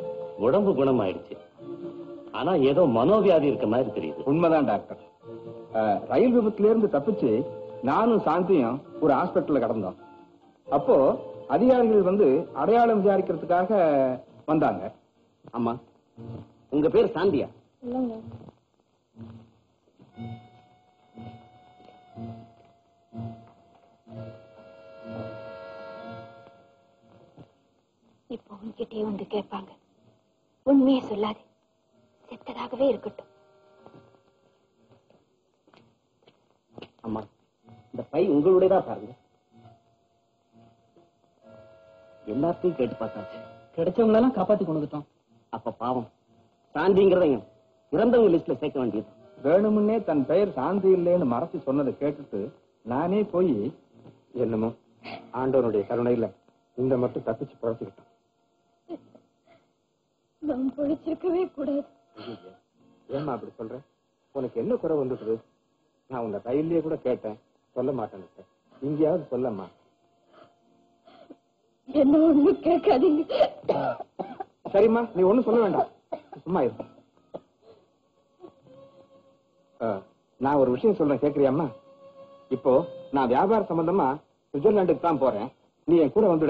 உடம்பு குணமாயிடுச்சு ஆனா ஏதோ மனோவியாதி இருக்க மாதிரி தெரியுது உண்மைதான் டாக்டர் அஹ், ரயில் விபத்துல இருந்து தப்பிச்சு நானும் சாந்தியும் ஒரு ஹாஸ்பிட்டல்ல கிடந்தோம் அப்போ அதிகாரிகள் வந்து அடையாளம் விசாரிக்கிறதுக்காக வந்தாங்க அம்மா உங்க பேர் சாந்தியா இப்போ உன்கிட்டயே வந்து கேட்பாங்க உண்மையை சொல்லாது செத்ததாகவே இருக்கட்டும் அம்மா இந்த பை உங்களுடையதா பாருங்க எல்லாத்தையும் கேட்டு பார்த்தாச்சு கிடைச்சவங்க எல்லாம் காப்பாத்தி கொண்டு வந்துட்டோம் அப்ப பாவம் சாந்திங்கிறதையும் இறந்தவங்க லிஸ்ட்ல சேர்க்க வேண்டியது வேணுமுன்னே தன் பெயர் சாந்தி இல்லைன்னு மறைச்சு சொன்னதை கேட்டுட்டு நானே போய் என்னமோ ஆண்டவனுடைய கருணையில இந்த மட்டும் தப்பிச்சு பிழைச்சுக்கிட்டோம் நான் பொழிச்சிருக்கவே கூடாது ஐயையே, ஏம்மா அப்படி சொல்ற உனக்கு என்ன குறை வந்துட்டுது நான் உன்னை ரயில்லயே கூட கேட்டேன் சொல்ல மாட்டேன்னு இங்கேயாவது சொல்லம்மா என்ன ஒண்ணு கேட்காதீங்க சரிம்மா நீ ஒண்ணும் சொல்ல வேண்டாம் சும்மா இரு ஆ, நான் ஒரு விஷயம் சொல்றேன் கேக்குறியாம்மா இப்போ நான் வியாபார சம்பந்தமா சுவிட்சர்லாந்துக்கு தான் போறேன் நீ என் கூட வந்துட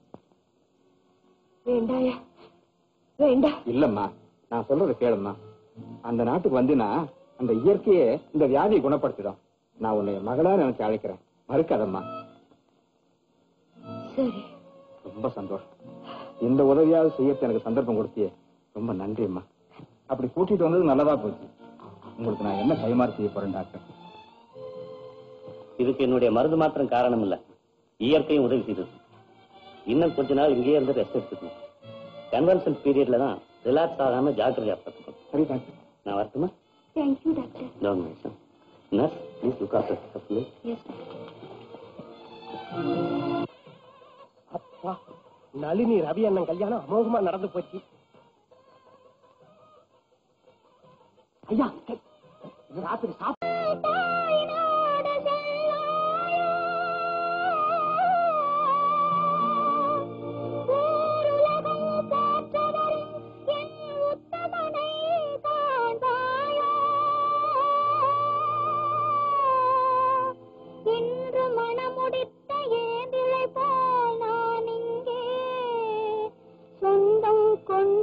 வேண்டாயா வேண்டாம் இல்லம்மா நான் சொல்றத கேளும்மா அந்த நாட்டுக்கு வந்தினா அந்த இயற்கையே இந்த வியாதியை குணப்படுத்திடும் நான் உன்னை என் மகளா நினைச்சு அழைக்கிறேன் மறுக்காதம்மா சரி ரொம்ப சந்தோஷம் இந்த உதவியாவது செய்யறது எனக்கு சந்தர்ப்பம் கொடுத்தியே ரொம்ப நன்றிம்மா அப்படி கூட்டிட்டு வந்தது நல்லதா போச்சு உங்களுக்கு நான் என்ன கைமாறு செய்ய போறேன் டாக்டர் இதுக்கு என்னுடைய மருந்து மாத்திரம் காரணம் இல்ல இயற்கையும் உதவி செய்தது இன்னும் கொஞ்ச நாள் இங்கேயே இருந்து ரெஸ்ட் எடுத்துக்கணும் கன்வென்ஷன் பீரியட்ல தான் ரிலாக்ஸ் ஆகாம ஜாக்கிரதையா பார்த்துக்கணும் சரி டாக்டர் நான் வரட்டுமா thank you doctor don't nurse please look after yes அப்பா நளினி ரவி அண்ணன் கல்யாணம் அமோகமா நடந்து போச்சு ஐயா கை- இது ராத்திரி சாப்பிட்டு இன்று மனமுடித்த ஏந்திழை போல் நான் இங்கே சொந்தம் கொண்டு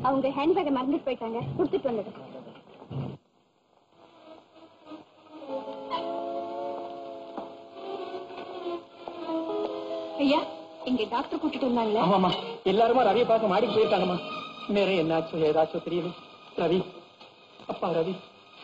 அவங்க ஹேண்ட்பேக்கை மறந்துட்டு போயிட்டாங்க கொடுத்துட்டு வந்தது ஐயா இங்க டாக்டர் கூட்டிட்டு வந்தாங்களே ஆமாமா எல்லாருமா ரவியை பார்க்க மாடிக்கு போயிருக்காங்கம்மா நேரம் என்னாச்சும் ஏதாச்சும் தெரியல ரவி அப்பா ரவி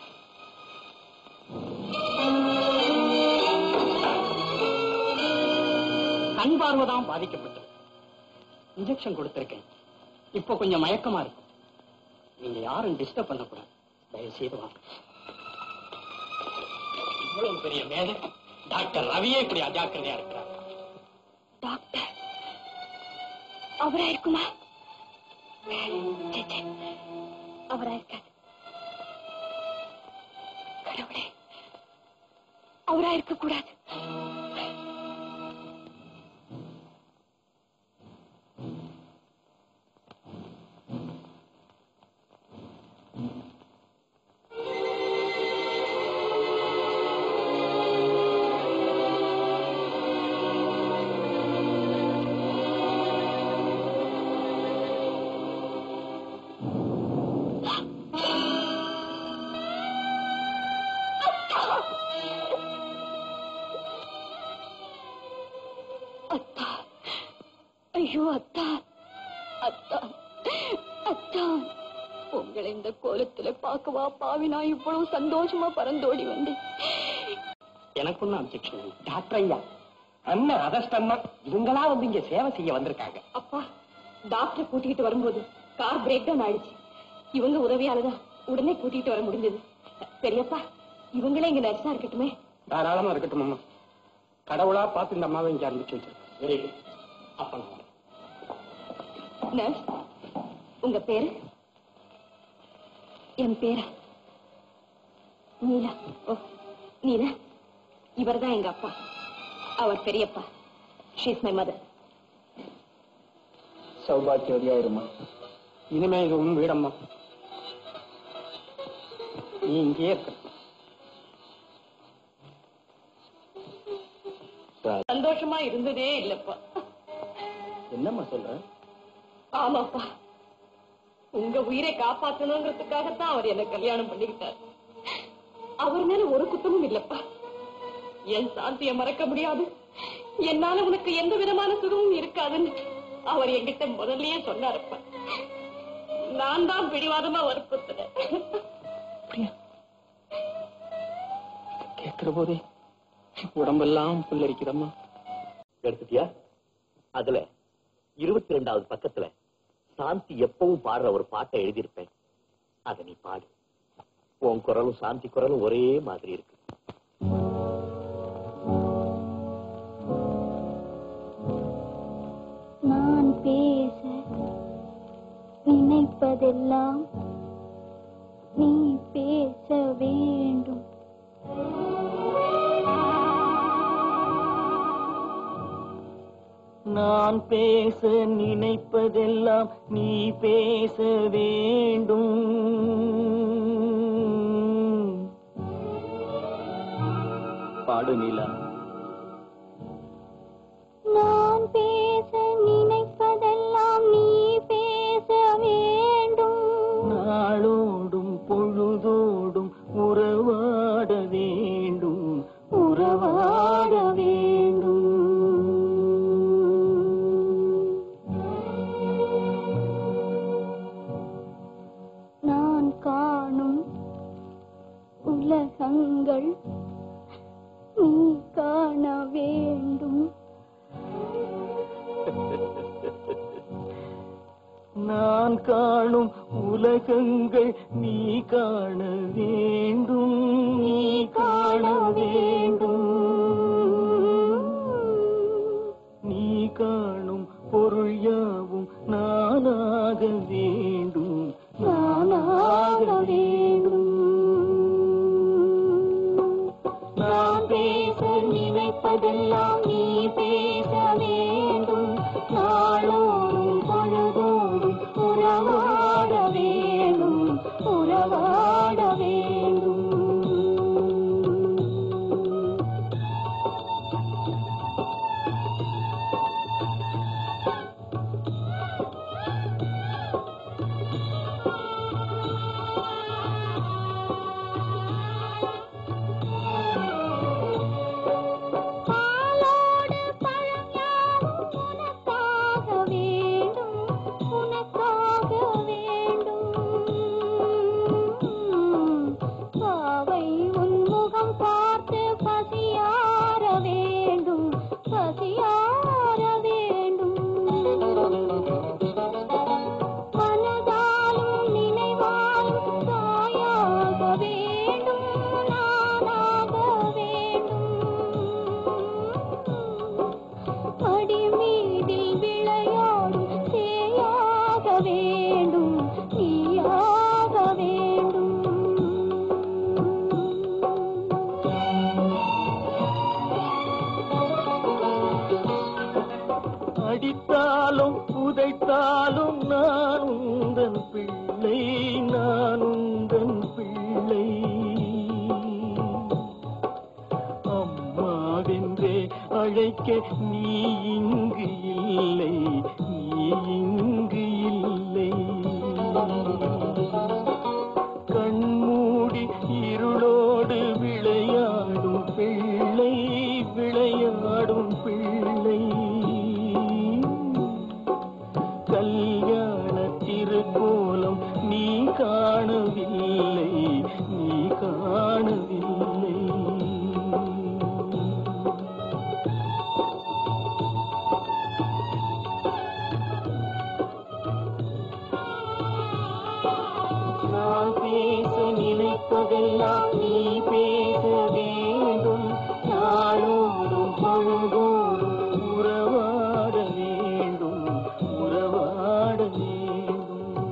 கண் பார்வை தான் பாதிக்கப்பட்டது இன்ஜெக்ஷன் கொடுத்திருக்கேன் இப்போ கொஞ்சம் மயக்கமா இருக்கும் நீங்க யாரும் டிஸ்டர்ப் பண்ணக்கூடாது தயவு செய்து வாங்க இவ்வளவு பெரிய மேதை டாக்டர் ரவியே இப்படி அஜாக்கிரதையா இருக்கிறார் டாக்டர் அவரா இருக்குமா ச்சே, ச்சே. அவரா இருக்காது கடவுளே அவரா இருக்க கூடாது அத்தா ஐயோ அத்தா அத்தா அத்தா உங்களை இந்த கோலத்துல பார்க்கவா பாவி நான் இவ்வளவு சந்தோஷமா பறந்தோடி வந்தேன் எனக்கு ஒன்றும் அப்செக்ஷன் டாக்டர் ஐயா அண்ணன் அதஷ்டம்னா இவங்களா வந்து இங்க சேவை செய்ய வந்திருக்காங்க அப்பா டாக்டர் கூட்டிட்டு வரும்போது கார் பிரேக் டவுன் ஆயிடுச்சு இவங்க உதவியாலதான் உடனே கூட்டிட்டு வர முடிஞ்சது பெரியப்பா இவங்களே இங்க நர்ஸா இருக்கட்டுமே தாராளமா இருக்கட்டும் அம்மா கடவுளா பார்த்து இந்த அம்மாவை இங்க அனுப்பிச்சு வச்சிருக்கேன் வெரி குட் அப்ப நான் வரேன். நர்ஸ் உங்க பேரு என் பேரா நீலா ஓ நீலா இவர்தான் எங்க அப்பா அவர் பெரியப்பா ஷீஸ் மை மதர் சௌபாக்கியவதியா இருமா இனிமே இது உன் வீடம்மா நீ இங்கேயே இருக்க சந்தோஷமா இருந்ததே இல்லப்பா என்னம்மா சொல்ற ஆமாப்பா உங்க உயிரை காப்பாத்தணுங்கிறதுக்காகத்தான் அவர் என்ன கல்யாணம் பண்ணிக்கிட்டார் அவர் மேல ஒரு குத்தமும் இல்லப்பா என் சாந்தியை மறக்க முடியாது என்னால உனக்கு எந்த விதமான சுகமும் இருக்காதுன்னு அவர் என்கிட்ட முதல்லயே சொன்னாரப்பா நான் தான் பிடிவாதமா வற்புறுத்தினேன் கேட்கிற போதே உடம்பெல்லாம் புல்லரிக்குதம்மா எடுத்துட்டியா அதுல இருபத்தி ரெண்டாவது பக்கத்துல சாந்தி எப்பவும் பாடுற ஒரு பாட்டை எழுதியிருப்பேன் அதை நீ பாடு உன் குரலும் சாந்தி குரலும் ஒரே மாதிரி இருக்கு நான் பேச நினைப்பதெல்லாம் நீ பேச வேண்டும் நான் பேச நினைப்பதெல்லாம் நீ பேச வேண்டும் பாடு நீலா நான் பேச நினைப்பதெல்லாம் நீ பேச வேண்டும் நாளோடும் பொழுதோடும் உறவாட வேண்டும் உறவாட வேண்டும் நான் காணும் உலகங்கள் நீ காண வேண்டும் நான் காணும் உலகங்கள் நீ காண வேண்டும் நீ காண வேண்டும் நீ காணும் பொருள் யாவும் நானாக வேண்டும் நானாக வேண்டும் நான் பேச நினைப்பதெல்லாம் நீ பேச வேண்டும் நாளோடும் பொழுதோடும் உறவாட வேண்டும் உறவாட வேண்டும் அணைத்தாலும் புதைத்தாலும் நான் உந்தன் பிள்ளை நான் உந்தன் பிள்ளை அம்மாவென்றே அழைக்க நீ இங்கு இல்லை நீ இங்கு இல்லை கண்மூடி இருளோடு விளையாடும் பிள்ளை விளையாடும் பிள்ளை கல்யாண திருக்கோலம் நீ காணவில்லை நீ காணவில்லை நான் பேச நினைப்பதெல்லாம் நீ பேச வேண்டும் நாளோடும் பொழுதோடும் உறவாட வேண்டும் உறவாட வேண்டும்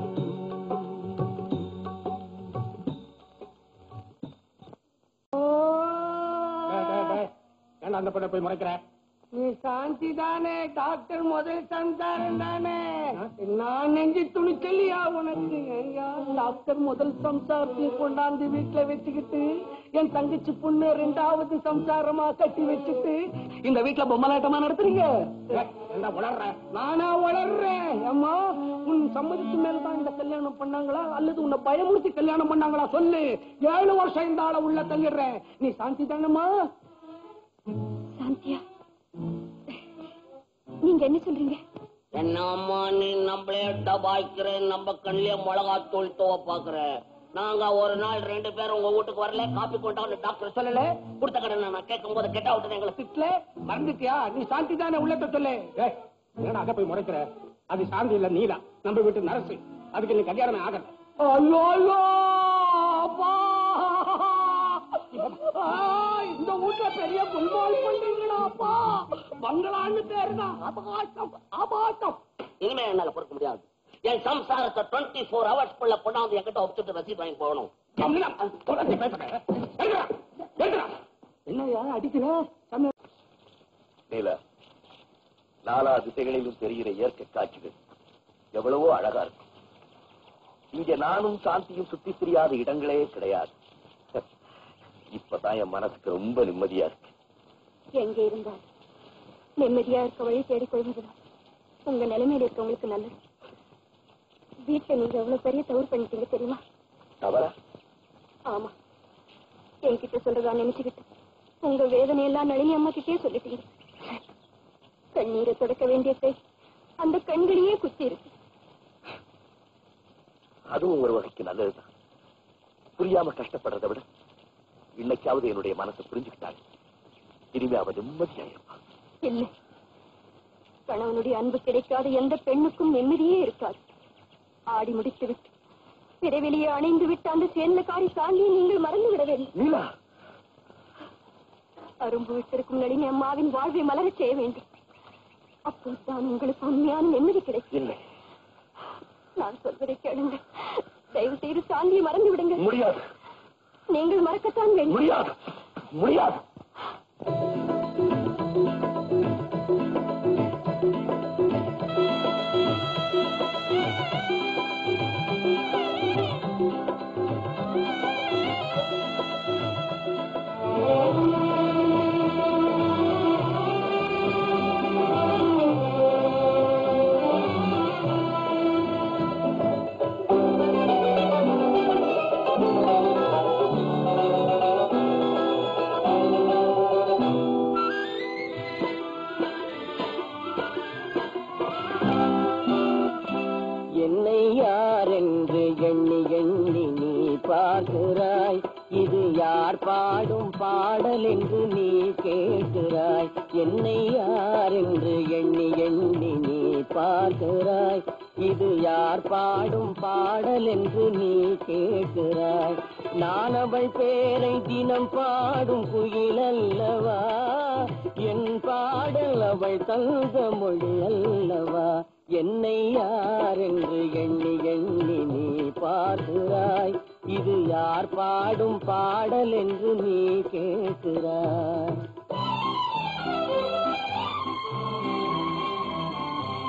ஏன்டா அந்த பொண்ணை போய் முறைக்கிற நீ சாந்தி தானே டாக்டர் முதல் சம்சாரம் தானே நான் நெஞ்சு துணிச்சலியா உனக்கு ஐயா டாக்டர் முதல் சம்சாரத்தையும் கொண்டாந்து வீட்டுல வச்சுக்கிட்டு என் தங்கச்சி பொண்ணு ரெண்டாவது சம்சாரமா கட்டி வச்சுட்டு இந்த வீட்டுல பொம்மலாட்டமா நடத்துறீங்க என்ன உளர்ற நானா வளர்றேன் அம்மா உன் சம்மதிக்கு மேலதான் இந்த கல்யாணம் பண்ணாங்களா அல்லது உன்னை பயமுறுத்தி கல்யாணம் பண்ணாங்களா சொல்லு ஏழு வருஷம் இந்த ஆளை உள்ள தள்ளிடுறேன் நீ சாந்தி தானம்மா சாந்தியா நீங்க என்ன சொல்றீங்க என்னம்மா நீ நம்மளே டபாய்க்கிற நம்ம கண்ணிலே மிளகாத்தூள் துவ பாக்குற நாங்க ஒரு நாள் ரெண்டு பேரும் உங்க வீட்டுக்கு வரல காப்பி கொண்டாந்து டாக்டர் சொல்லல கொடுத்த கடனை நான் கேட்கும் போது கெட்ட விட்டு எங்களை திட்டல மறந்துட்டியா நீ சாந்தி தானே உள்ளத சொல்லு ஏய், என்னடா அங்க போய் முறைக்கிற அது சாந்தி இல்ல நீதான் நம்ம வீட்டு நரசு அதுக்கு நீ கல்யாணமே ஆகல ஐயோ ஐயோ அப்பா ஆ, இந்த வீட்டுல பெரிய புல்வால் பண்றீங்களா அப்பா பங்களான்னு பேருதான் அபகாசம் அபாசம் இனிமே என்னால பொறுக்க முடியாது என் சம்சாரத்தை டுவெண்ட்டி ஃபோர் ஹவர்ஸ் குள்ள கொண்டாந்து என்கிட்ட ஒப்பிச்சுட்டு ரசீது வாங்கி போகணும் என்னையா அடிக்கிற சமயம் நீலா நாலா திசைகளிலும் தெரிகிற இயற்கை காட்சிகள் எவ்வளவோ அழகா இருக்கும் இங்க நானும் சாந்தியும் சுத்தி தெரியாத இடங்களே கிடையாது இப்பதான் என் மனசுக்கு ரொம்ப நிம்மதியா இருக்கு எங்க இருந்தால் நிம்மதியா இருக்க வழி தேடிக் கொள்வதுதான் உங்க நிலைமையில இருக்கவங்களுக்கு நல்லது வீட்டுல நீங்க எவ்வளவு பெரிய தவறு பண்ணிட்டீங்க தெரியுமா தவறா ஆமா என்கிட்ட சொல்றதா நினைச்சுக்கிட்டு உங்க வேதனையெல்லாம் நளினி அம்மா கிட்டே சொல்லிட்டீங்க கண்ணீரை தொடக்க வேண்டிய கை அந்த கண்களையே குத்தி இருக்கு அதுவும் ஒரு வகைக்கு நல்லதுதான் புரியாம கஷ்டப்படுறதை விட இன்னைக்காவது என்னுடைய மனசை புரிஞ்சுக்கிட்டாங்க இனிமே அவ நிம்மதியா இருப்பான் இல்லை கணவனுடைய அன்பு கிடைக்காத எந்த பெண்ணுக்கும் நிம்மதியே இருக்காது ஆடி முடித்து விட்டு பிறவிலேயே அணைந்து விட்டு அந்த சேர்ந்தக்காரி சாந்தியை நீங்கள் மறந்து விட வேண்டும் நீலா அரும்பு விட்டிருக்கும் நளினி அம்மாவின் வாழ்வை மலரச் செய்ய வேண்டும் அப்போதுதான் உங்களுக்கு உண்மையான நிம்மதி கிடைக்கும் இல்லை நான் சொல்வதை கேளுங்கள் தயவு செய்து சாந்தியை மறந்து விடுங்கள் முடியாது நீங்கள் மறக்கத்தான் வேண்டும் முடியாது முடியாது என்னை யார் என்று எண்ணி எண்ணி நீ பார்க்கிறாய் இது யார் பாடும் பாடல் என்று நீ கேட்கிறாய் என்னை யார் என்று எண்ணி எண்ணி நீ பார்க்கிறாய் இது யார் பாடும் பாடல் என்று நீ கேட்கிறாய் நான் அவள் பேரை தினம் பாடும் குயில் அல்லவா என் பாடல் அவள் தந்த மொழி அல்லவா என்னை யார் என்று எண்ணி எண்ணி நீ பார்க்கிறாய் இது யார் பாடும் பாடல் என்று நீ கேட்கிறாய்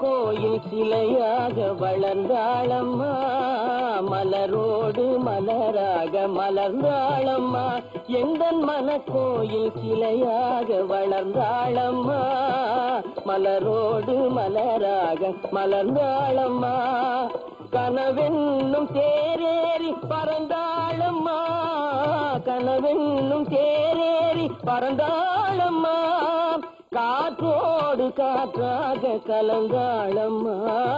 மனக்கோயில் சிலையாக வளர்ந்தாளம்மா மலரோடு மலராக மலர்ந்தாளம்மா எந்த மனக்கோயில் சிலையாக வளர்ந்தாளம்மா மலரோடு மலராக மலர்ந்தாளம்மா கனவென்னும் தேரேறி பறந்தாளம்மா கனவென்னும் தேரேறி பறந்தாளம்மா காற்றோடு காற்றாக கலந்தாளம்மா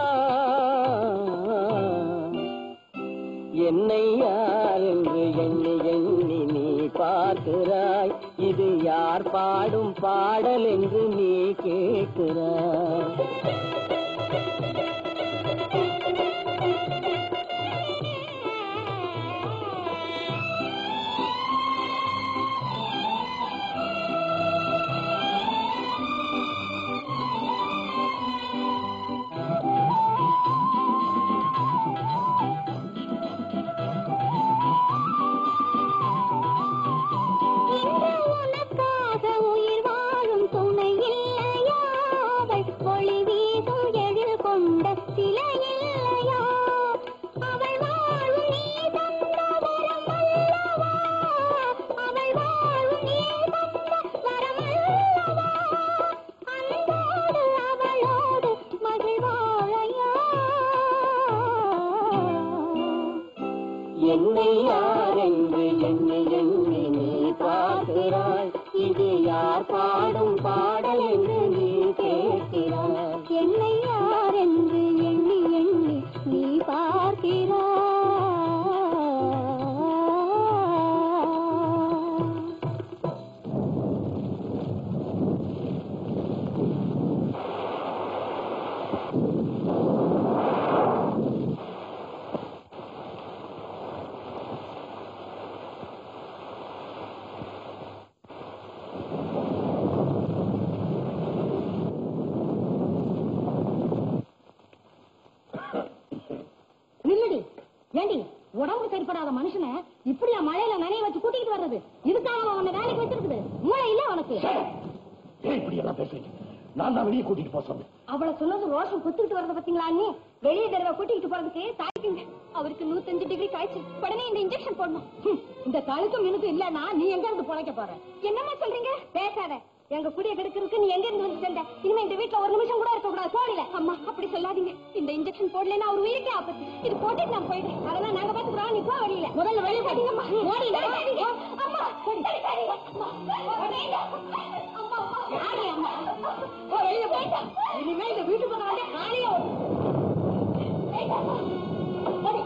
என்னை யார் என்று எண்ணி எண்ணி நீ பார்க்கிறாய் இது யார் பாடும் பாடல் என்று நீ கேட்கிறாய் இன்று உனக்காக உயிர் வாழும் துணை இல்லையா அவள் ஒளி வீசும் எழில் கொண்ட சிலை இல்லையா அவள் வாழும் நீ தந்த வரம் அல்லவா அவள் வாழும் நீ தந்த வரம் அல்லவா அன்போடு அவளோடு மகிழ்வாழையா என்னை யார் என்று எண்ணி எண்ணி நீ பார்க்கிறாய் இது யார் பாடும் பாடல் என்று நீ கேட்கிறாய் என்னை யார் என்று எண்ணி எண்ணி நீ பார்க்கிறாய் நில்லுடி ஏண்டி உடம்பு சரிப்படாத மனுஷனை இப்படியா மழையில நனைய வச்சு கூட்டிட்டு வர்றது இதுக்காக அவன் உன்னை வேலைக்கு வச்சிருக்குது மூளை இல்ல உனக்கு ஏன் இப்படி எல்லாம் பேசுறீங்க நான் தான் வெளியே கூட்டிட்டு போக சொன்னேன் அவளை சொன்னது ரோஷம் குத்துக்கிட்டு வரத பாத்தீங்களா அண்ணி வெளியே தடவை கூட்டிட்டு போறதுக்கு தாய்க்குங்க அவருக்கு நூத்தஞ்சு டிகிரி காய்ச்சல் உடனே இந்த இன்ஜெக்ஷன் போடணும் ஹம், இந்த கழுக்கும் மினுக்கும் இல்லன்னா நீ எங்க இருந்து பொழைக்க போற என்னம்மா சொல்றீங்க பேசாத எங்க குடிய கெடுக்கிறதுக்கு நீ எங்க இருந்து வந்து சேர்ந்த இனிமே இந்த வீட்டுல ஒரு நிமிஷம் கூட இருக்க கூடாது போடல அம்மா அப்படி சொல்லாதீங்க இந்த இன்ஜெக்ஷன் போடலன்னா அவர் உயிருக்கே ஆபத்து இது போட்டுட்டு நான் போயிடுறேன் அதெல்லாம் நாங்க பாத்துக்கிறோம் நீ போ வழியில முதல்ல வெளியே போட்டீங்கம்மா ஓடி அம்மா போடி. அம்மா யாரு அம்மா போ வெளியே போ இனிமே இந்த வீட்டு பக்கம் வந்து காலையில ஓடு போடி.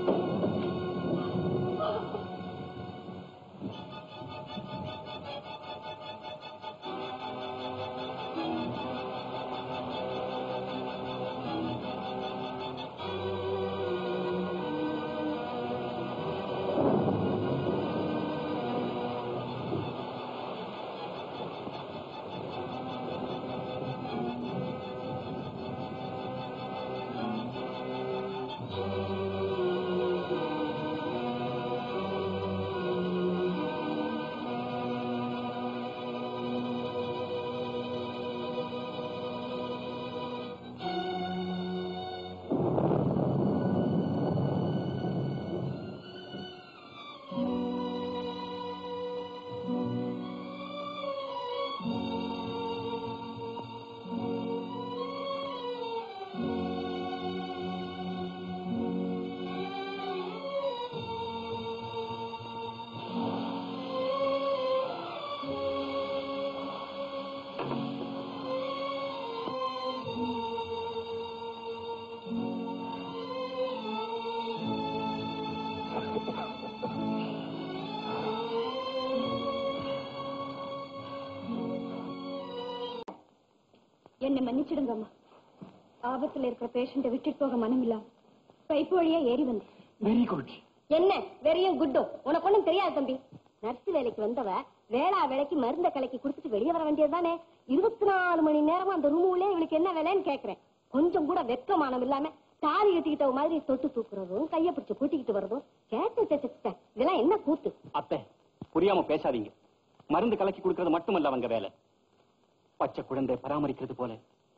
என்னை மன்னிச்சிடுங்கம்மா ஆபத்துல இருக்கிற பேஷண்ட்டை விட்டுட்டு போக மனம் இல்லாம பைப்பு வழியா ஏறி வந்தேன் வெரி குட் என்ன வெறியும் குட்டும் உனக்கு ஒண்ணும் தெரியாது தம்பி நர்ஸ் வேலைக்கு வந்தவ வேளா வேலைக்கு மருந்த கலக்கி குடுத்துட்டு வெளியே வர வேண்டியதுதானே இருபத்தி நாலு மணி நேரமா அந்த ரூம் உள்ளே இவளுக்கு என்ன வேலைன்னு கேக்குறேன் கொஞ்சம் கூட வெக்கமானம் இல்லாம தாலி கட்டிக்கிட்ட மாதிரி தொட்டு தூக்குறதும் கைய பிடிச்சு கூட்டிக்கிட்டு வர்றதும் கேட்டு தச்சுட்டேன் இதெல்லாம் என்ன கூத்து அத்தை புரியாம பேசாதீங்க மருந்து கலக்கி கொடுக்கறது மட்டுமல்ல அவங்க வேலை பச்சை குழந்தை பராமரிக்கிறது போல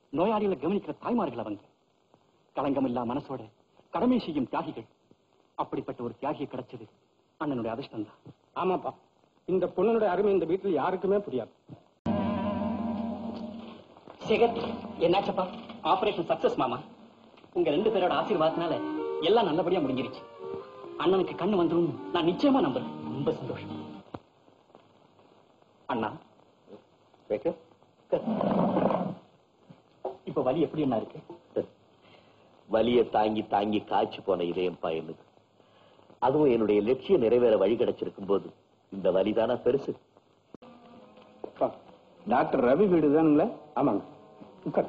நோயாளிகளை கவனிக்கிற தாய்மார்கள் அவங்க களங்கமில்லா மனசோட கடமை செய்யும் தியாகிகள் அப்படிப்பட்ட ஒரு தியாகியை கிடைச்சது அண்ணனுடைய அதிர்ஷ்டம் தான் ஆமாப்பா இந்த பொண்ணுடைய அருமை இந்த வீட்டுல யாருக்குமே புரியாது சேகர் என்னாச்சப்பா ஆபரேஷன் சக்சஸ் மாமா உங்க ரெண்டு பேரோட ஆசீர்வாதத்தினால எல்லாம் நல்லபடியா முடிஞ்சிருச்சு அண்ணனுக்கு கண்ணு வந்துடும் நான் நிச்சயமா நம்புறேன் ரொம்ப சந்தோஷம் அண்ணா இப்ப வலி எப்படி என்ன இருக்கு வலிய தாங்கி தாங்கி காய்ச்சி போன இதயம் பயனுது அதுவும் என்னுடைய லட்சியம் நிறைவேற வழி கிடைச்சிருக்கும் போது இந்த வலிதானா பெருசு டாக்டர் ரவி வீடு தானுங்களா ஆமாங்க உட்கார்.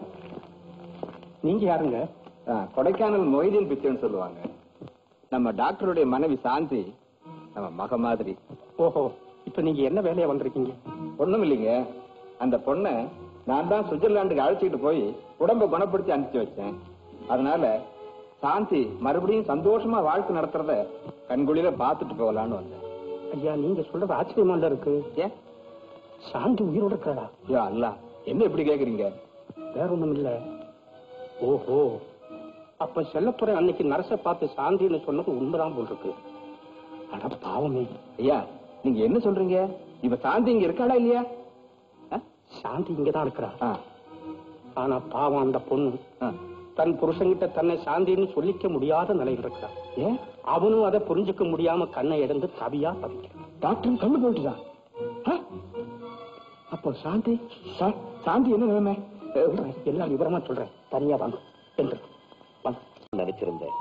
நீங்க யாருங்க ஆ, கொடைக்கானல் மொய்தீன் பிச்சைன்னு சொல்லுவாங்க நம்ம டாக்டருடைய மனைவி சாந்தி நம்ம மக மாதிரி ஓஹோ இப்ப நீங்க என்ன வேலையா வந்திருக்கீங்க ஒண்ணும் இல்லைங்க அந்த பொண்ணை நான் தான் சுவிட்சர்லாந்துக்கு அழைச்சிட்டு போய் உடம்ப குணப்படுத்தி அனுப்பிச்சு வச்சேன் அதனால சாந்தி மறுபடியும் சந்தோஷமா வாழ்க்கை நடத்துறத கண்குளிர பார்த்துட்டு போகலான்னு வந்தேன் ஐயா நீங்க சொல்றது ஆச்சரியமா தான் இருக்கு ஏன் சாந்தி உயிரோட இருக்கிறாடா ஐயா அல்ல என்ன இப்படி கேக்குறீங்க வேற ஒண்ணும் இல்ல ஓஹோ அப்ப செல்லப்புற அன்னைக்கு நரச பார்த்து சாந்தின்னு சொன்னது உண்மைதான் போல் இருக்கு அட பாவமே ஐயா நீங்க என்ன சொல்றீங்க இவ சாந்தி இங்க இருக்காளா இல்லையா ஆ? சாந்தி இங்கதான் இருக்கிறா ஆ, ஆனா பாவம் அந்த பொண்ணு ஆ. தன் புருஷன்கிட்ட தன்னை சாந்தின்னு சொல்லிக்க முடியாத நிலையில் இருக்கிறான் ஏன் அவனும் அதை புரிஞ்சுக்க முடியாம கண்ணை எடுந்து தவியா தவிக்கிறான் டாக்டர் கண்டு போயிட்டுதான் ஆ? அப்போ சாந்தி சா- சாந்தி என்ன நிலைமை சொல்றேன், எல்லாம் விவரமா சொல்றேன் தனியா வாங்க என்று வாங்க நினைச்சிருந்தேன்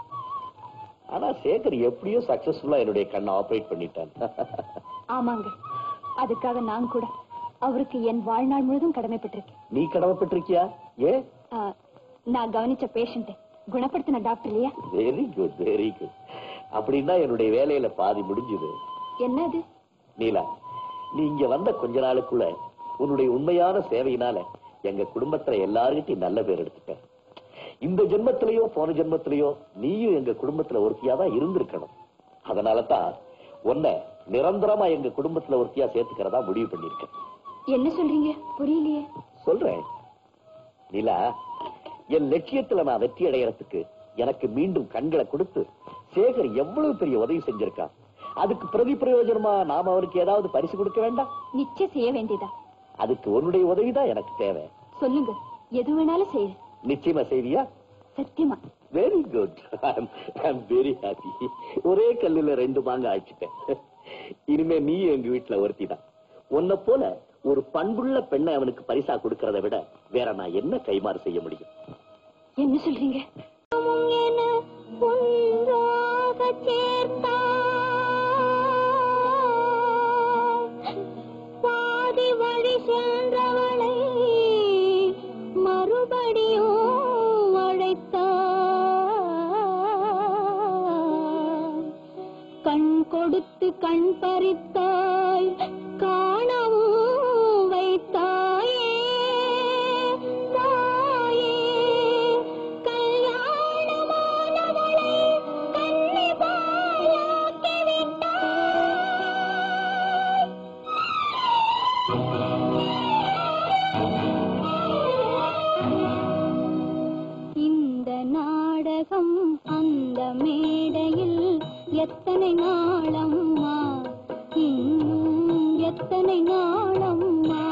ஆனா சேகர் எப்படியோ சக்சஸ்ஃபுல்லா என்னுடைய கண்ணை ஆபரேட் பண்ணிட்டான் ஆமாங்க அதுக்காக நான் கூட அவருக்கு என் வாழ்நாள் முழுதும் கடமைப்பட்டிருக்கேன் நீ கடமைப்பட்டிருக்கியா ஏன் ஆ, நான் கவனிச்ச பேஷண்ட்டை குணப்படுத்தின டாக்டர் இல்லையா வெரி குட் வெரி குட் அப்படின்னா என்னுடைய வேலையில பாதி முடிஞ்சுது என்னது நீலா நீ இங்க வந்த கொஞ்ச நாளுக்குள்ள உன்னுடைய உண்மையான சேவையினால எங்க குடும்பத்துல எல்லார்கிட்டையும் நல்ல பேர் எடுத்துட்ட இந்த ஜென்மத்திலேயோ போன ஜென்மத்திலேயோ நீயும் எங்க குடும்பத்துல ஒருத்தியா தான் இருந்திருக்கணும் அதனாலதான் உன்னை நிரந்தரமா எங்க குடும்பத்துல ஒருத்தியா சேர்த்துக்கிறதா முடிவு பண்ணிருக்கேன் என்ன சொல்றீங்க புரியலையே சொல்றேன் நிலா என் லட்சியத்துல நான் வெற்றி அடையறதுக்கு எனக்கு மீண்டும் கண்களை கொடுத்து சேகர் எவ்வளவு பெரிய உதவி செஞ்சிருக்கான் அதுக்கு பிரதி பிரயோஜனமா நாம அவருக்கு ஏதாவது பரிசு கொடுக்க வேண்டாம் நிச்சயம் செய்ய வேண்டியதா அதுக்கு உன்னுடைய உதவிதான் எனக்கு தேவை சொல்லுங்க எது வேணாலும் செய்ய நிச்சயமா செய்வியா சத்தியமா very good I'm very happy ஒரே கல்லுல ரெண்டு மாங்க ஆயிடுச்சுட்டேன் இனிமே நீ எங்க வீட்டுல ஒருத்தி தான் உன்னை போல ஒரு பண்புள்ள பெண்ணை அவனுக்கு பரிசா கொடுக்கறத விட வேற நான் என்ன கைமாறு செய்ய முடியும் என்ன சொல்றீங்க பாதி வழி சென்றவளை மறுபடியும் அழைத்தாய் கண் கொடுத்து கண் பறித்தாய் காணவும் வைத்தாயே தாயே கல்யாணமானவளை கண்ணி பாலாக்கி விட்டாய் இந்த நாடகம் அந்த மேடையில் எத்தனை நாளம்மா இன்னும் எத்தனை நாளம்மா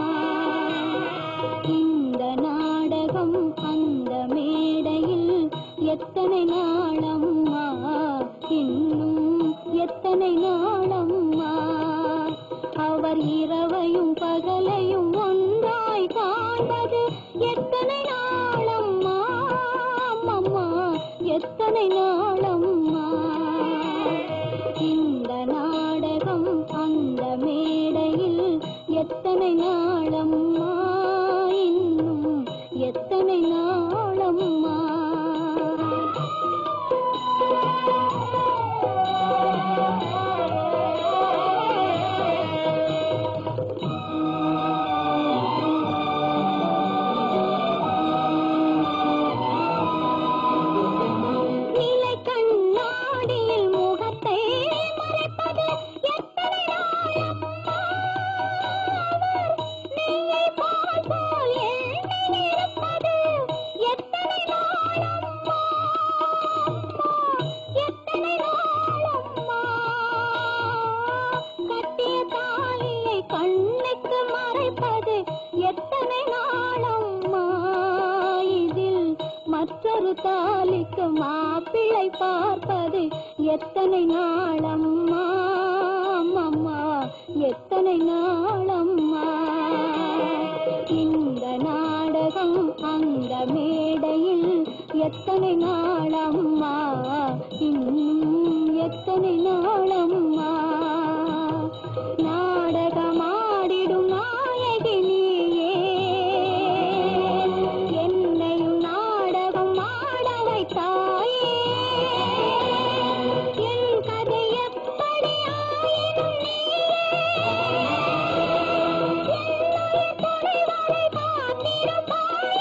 இந்த நாடகம் அந்த மேடையில் எத்தனை நாளம்மா இன்னும் எத்தனை நாளம்மா அவர் இரவையும் பகலையும் ஒன்றாய் காண்பது எத்தனை நாளம்மா அம்மம்மா எத்தனை நாளம்மா இந்த நாடகம் அந்த மேடையில் எத்தனை நாளம்மா இன்னும் எத்தனை நாளம்மா தாலிக்கு மாப்பிள்ளை பார்ப்பது எத்தனை நாளம்மா அம்மா எத்தனை நாளம்மா இந்த நாடகம் அந்த மேடையில் எத்தனை நாளம்மா இன்னும் எத்தனை நாளம்மா நாடகமாடிடும் நாயகி நீயே என்னையும் நாடகம் ஆட வைத்தாயே என் கதை எப்படி ஆயினும் நீயே என்னுயிர் துணை வரை காத்திருப்பாயே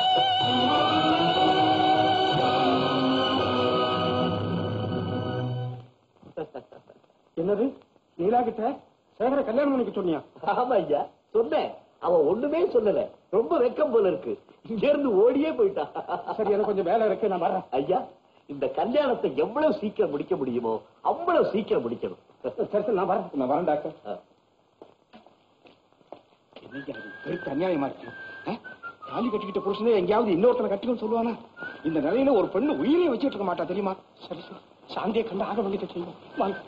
என்னது நீலா கிட்ட சேகர கல்யாணம் பண்ணிக்க சொன்னியா ஆமா ஐயா சொன்னேன் அவன் ஒண்ணுமே சொல்லல ரொம்ப வெக்கம் போல இருக்கு இங்க இருந்து ஓடியே போயிட்டான் சரி எனக்கு கொஞ்சம் வேலை இருக்கு நான் வரேன் ஐயா இந்த கல்யாணத்தை எவ்வளவு சீக்கிரம் முடிக்க முடியுமோ அவ்வளவு சீக்கிரம் முடிக்கணும் சரி சரி நான் வரேன் நான் வரேன் டாக்டர் ஆ. என்னைக்கு அது பெருத்த அநியாயமா இருக்கு ஆ? தாலி கட்டிக்கிட்ட புருஷனே எங்கேயாவது இன்னொருத்தனை கட்டிக்கணும்னு சொல்லுவானா இந்த நிலையில ஒரு பெண்ணு உயிரையும் வச்சுட்டு இருக்க மாட்டா தெரியுமா சரி சரி சாந்தியை கண்டு ஆக வேண்டியதை செய்வோம் வாங்க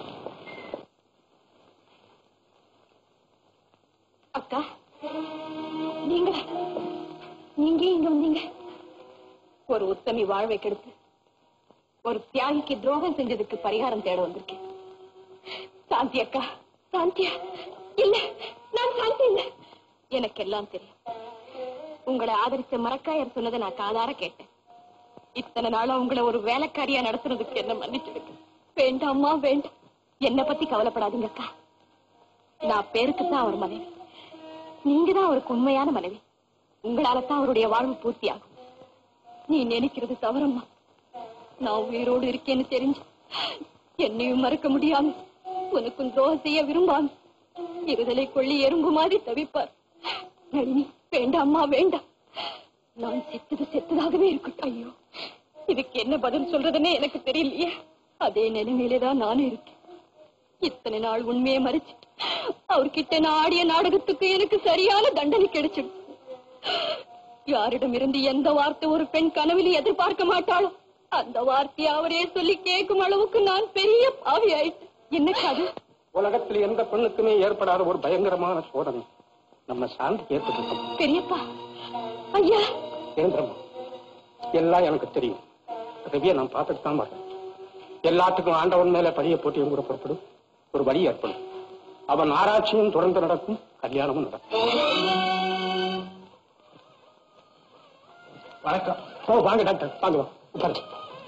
அக்கா நீங்களா நீங்க இங்க வந்தீங்க ஒரு உத்தமி வாழ்வை கெடுத்து ஒரு தியாகிக்கு துரோகம் செஞ்சதுக்கு பரிகாரம் தேட வந்திருக்கேன் சாந்தி அக்கா சாந்தியா இல்ல நான் சாந்தி இல்ல எனக்கு எல்லாம் தெரியும் உங்களை ஆதரிச்ச மரக்காயர் சொன்னதை நான் காதார கேட்டேன் இத்தனை நாளா உங்களை ஒரு வேலைக்காரியா நடத்துறதுக்கு என்ன மன்னிச்சிடுங்க வேண்டாம்மா வேண்டாம் என்னை பத்தி கவலைப்படாதீங்க அக்கா நான் பேருக்கு தான் அவர் மனைவி நீங்க தான் அவருக்கு உண்மையான மனைவி உங்களால தான் அவருடைய வாழ்வு பூர்த்தியாகும் நீ நினைக்கிறது தவறம்மா நான் உயிரோடு இருக்கேன்னு தெரிஞ்சு என்னையும் மறக்க முடியாம உனக்கும் துரோகம் செய்ய விரும்பாம இருதலை கொள்ளி எறும்பு மாதிரி தவிப்பார் நளினி வேண்டாம்மா வேண்டாம் நான் செத்தது செத்ததாகவே இருக்கட்டும் ஐயோ இதுக்கு என்ன பதில் சொல்றதுன்னே எனக்கு தெரியலையே அதே நிலைமையிலே தான் நானும் இருக்கேன் இத்தனை நாள் உண்மையை மறைச்சு அவர்கிட்ட நான் ஆடிய நாடகத்துக்கு எனக்கு சரியான தண்டனை கிடைச்சிடும் யாரிடமிருந்து எந்த வார்த்தை ஒரு பெண் கனவிலே எதிர்பார்க்க மாட்டாளோ அந்த வார்த்தையை அவரே சொல்லி கேட்கும் அளவுக்கு நான் பெரிய பாவி ஆயிட்டேன் என்ன அது உலகத்தில் எந்த பெண்ணுக்குமே ஏற்படாத ஒரு பயங்கரமான சோதனை நம்ம சாந்தி ஏற்பட்டு பெரியப்பா ஐயா கேந்திரமா எல்லாம் எனக்கு தெரியும் ரவியை நான் பார்த்துட்டு தான் வரேன் எல்லாத்துக்கும் ஆண்டவன் மேல பழிய போட்டியும் கூட புறப்படும் ஒரு வழி ஏற்படும் அவன் ஆராய்ச்சியும் தொடர்ந்து நடக்கும் கல்யாணமும் நடக்கும் வணக்கம் ஓ வாங்க டாக்டர் வாங்க வா உட்காருங்க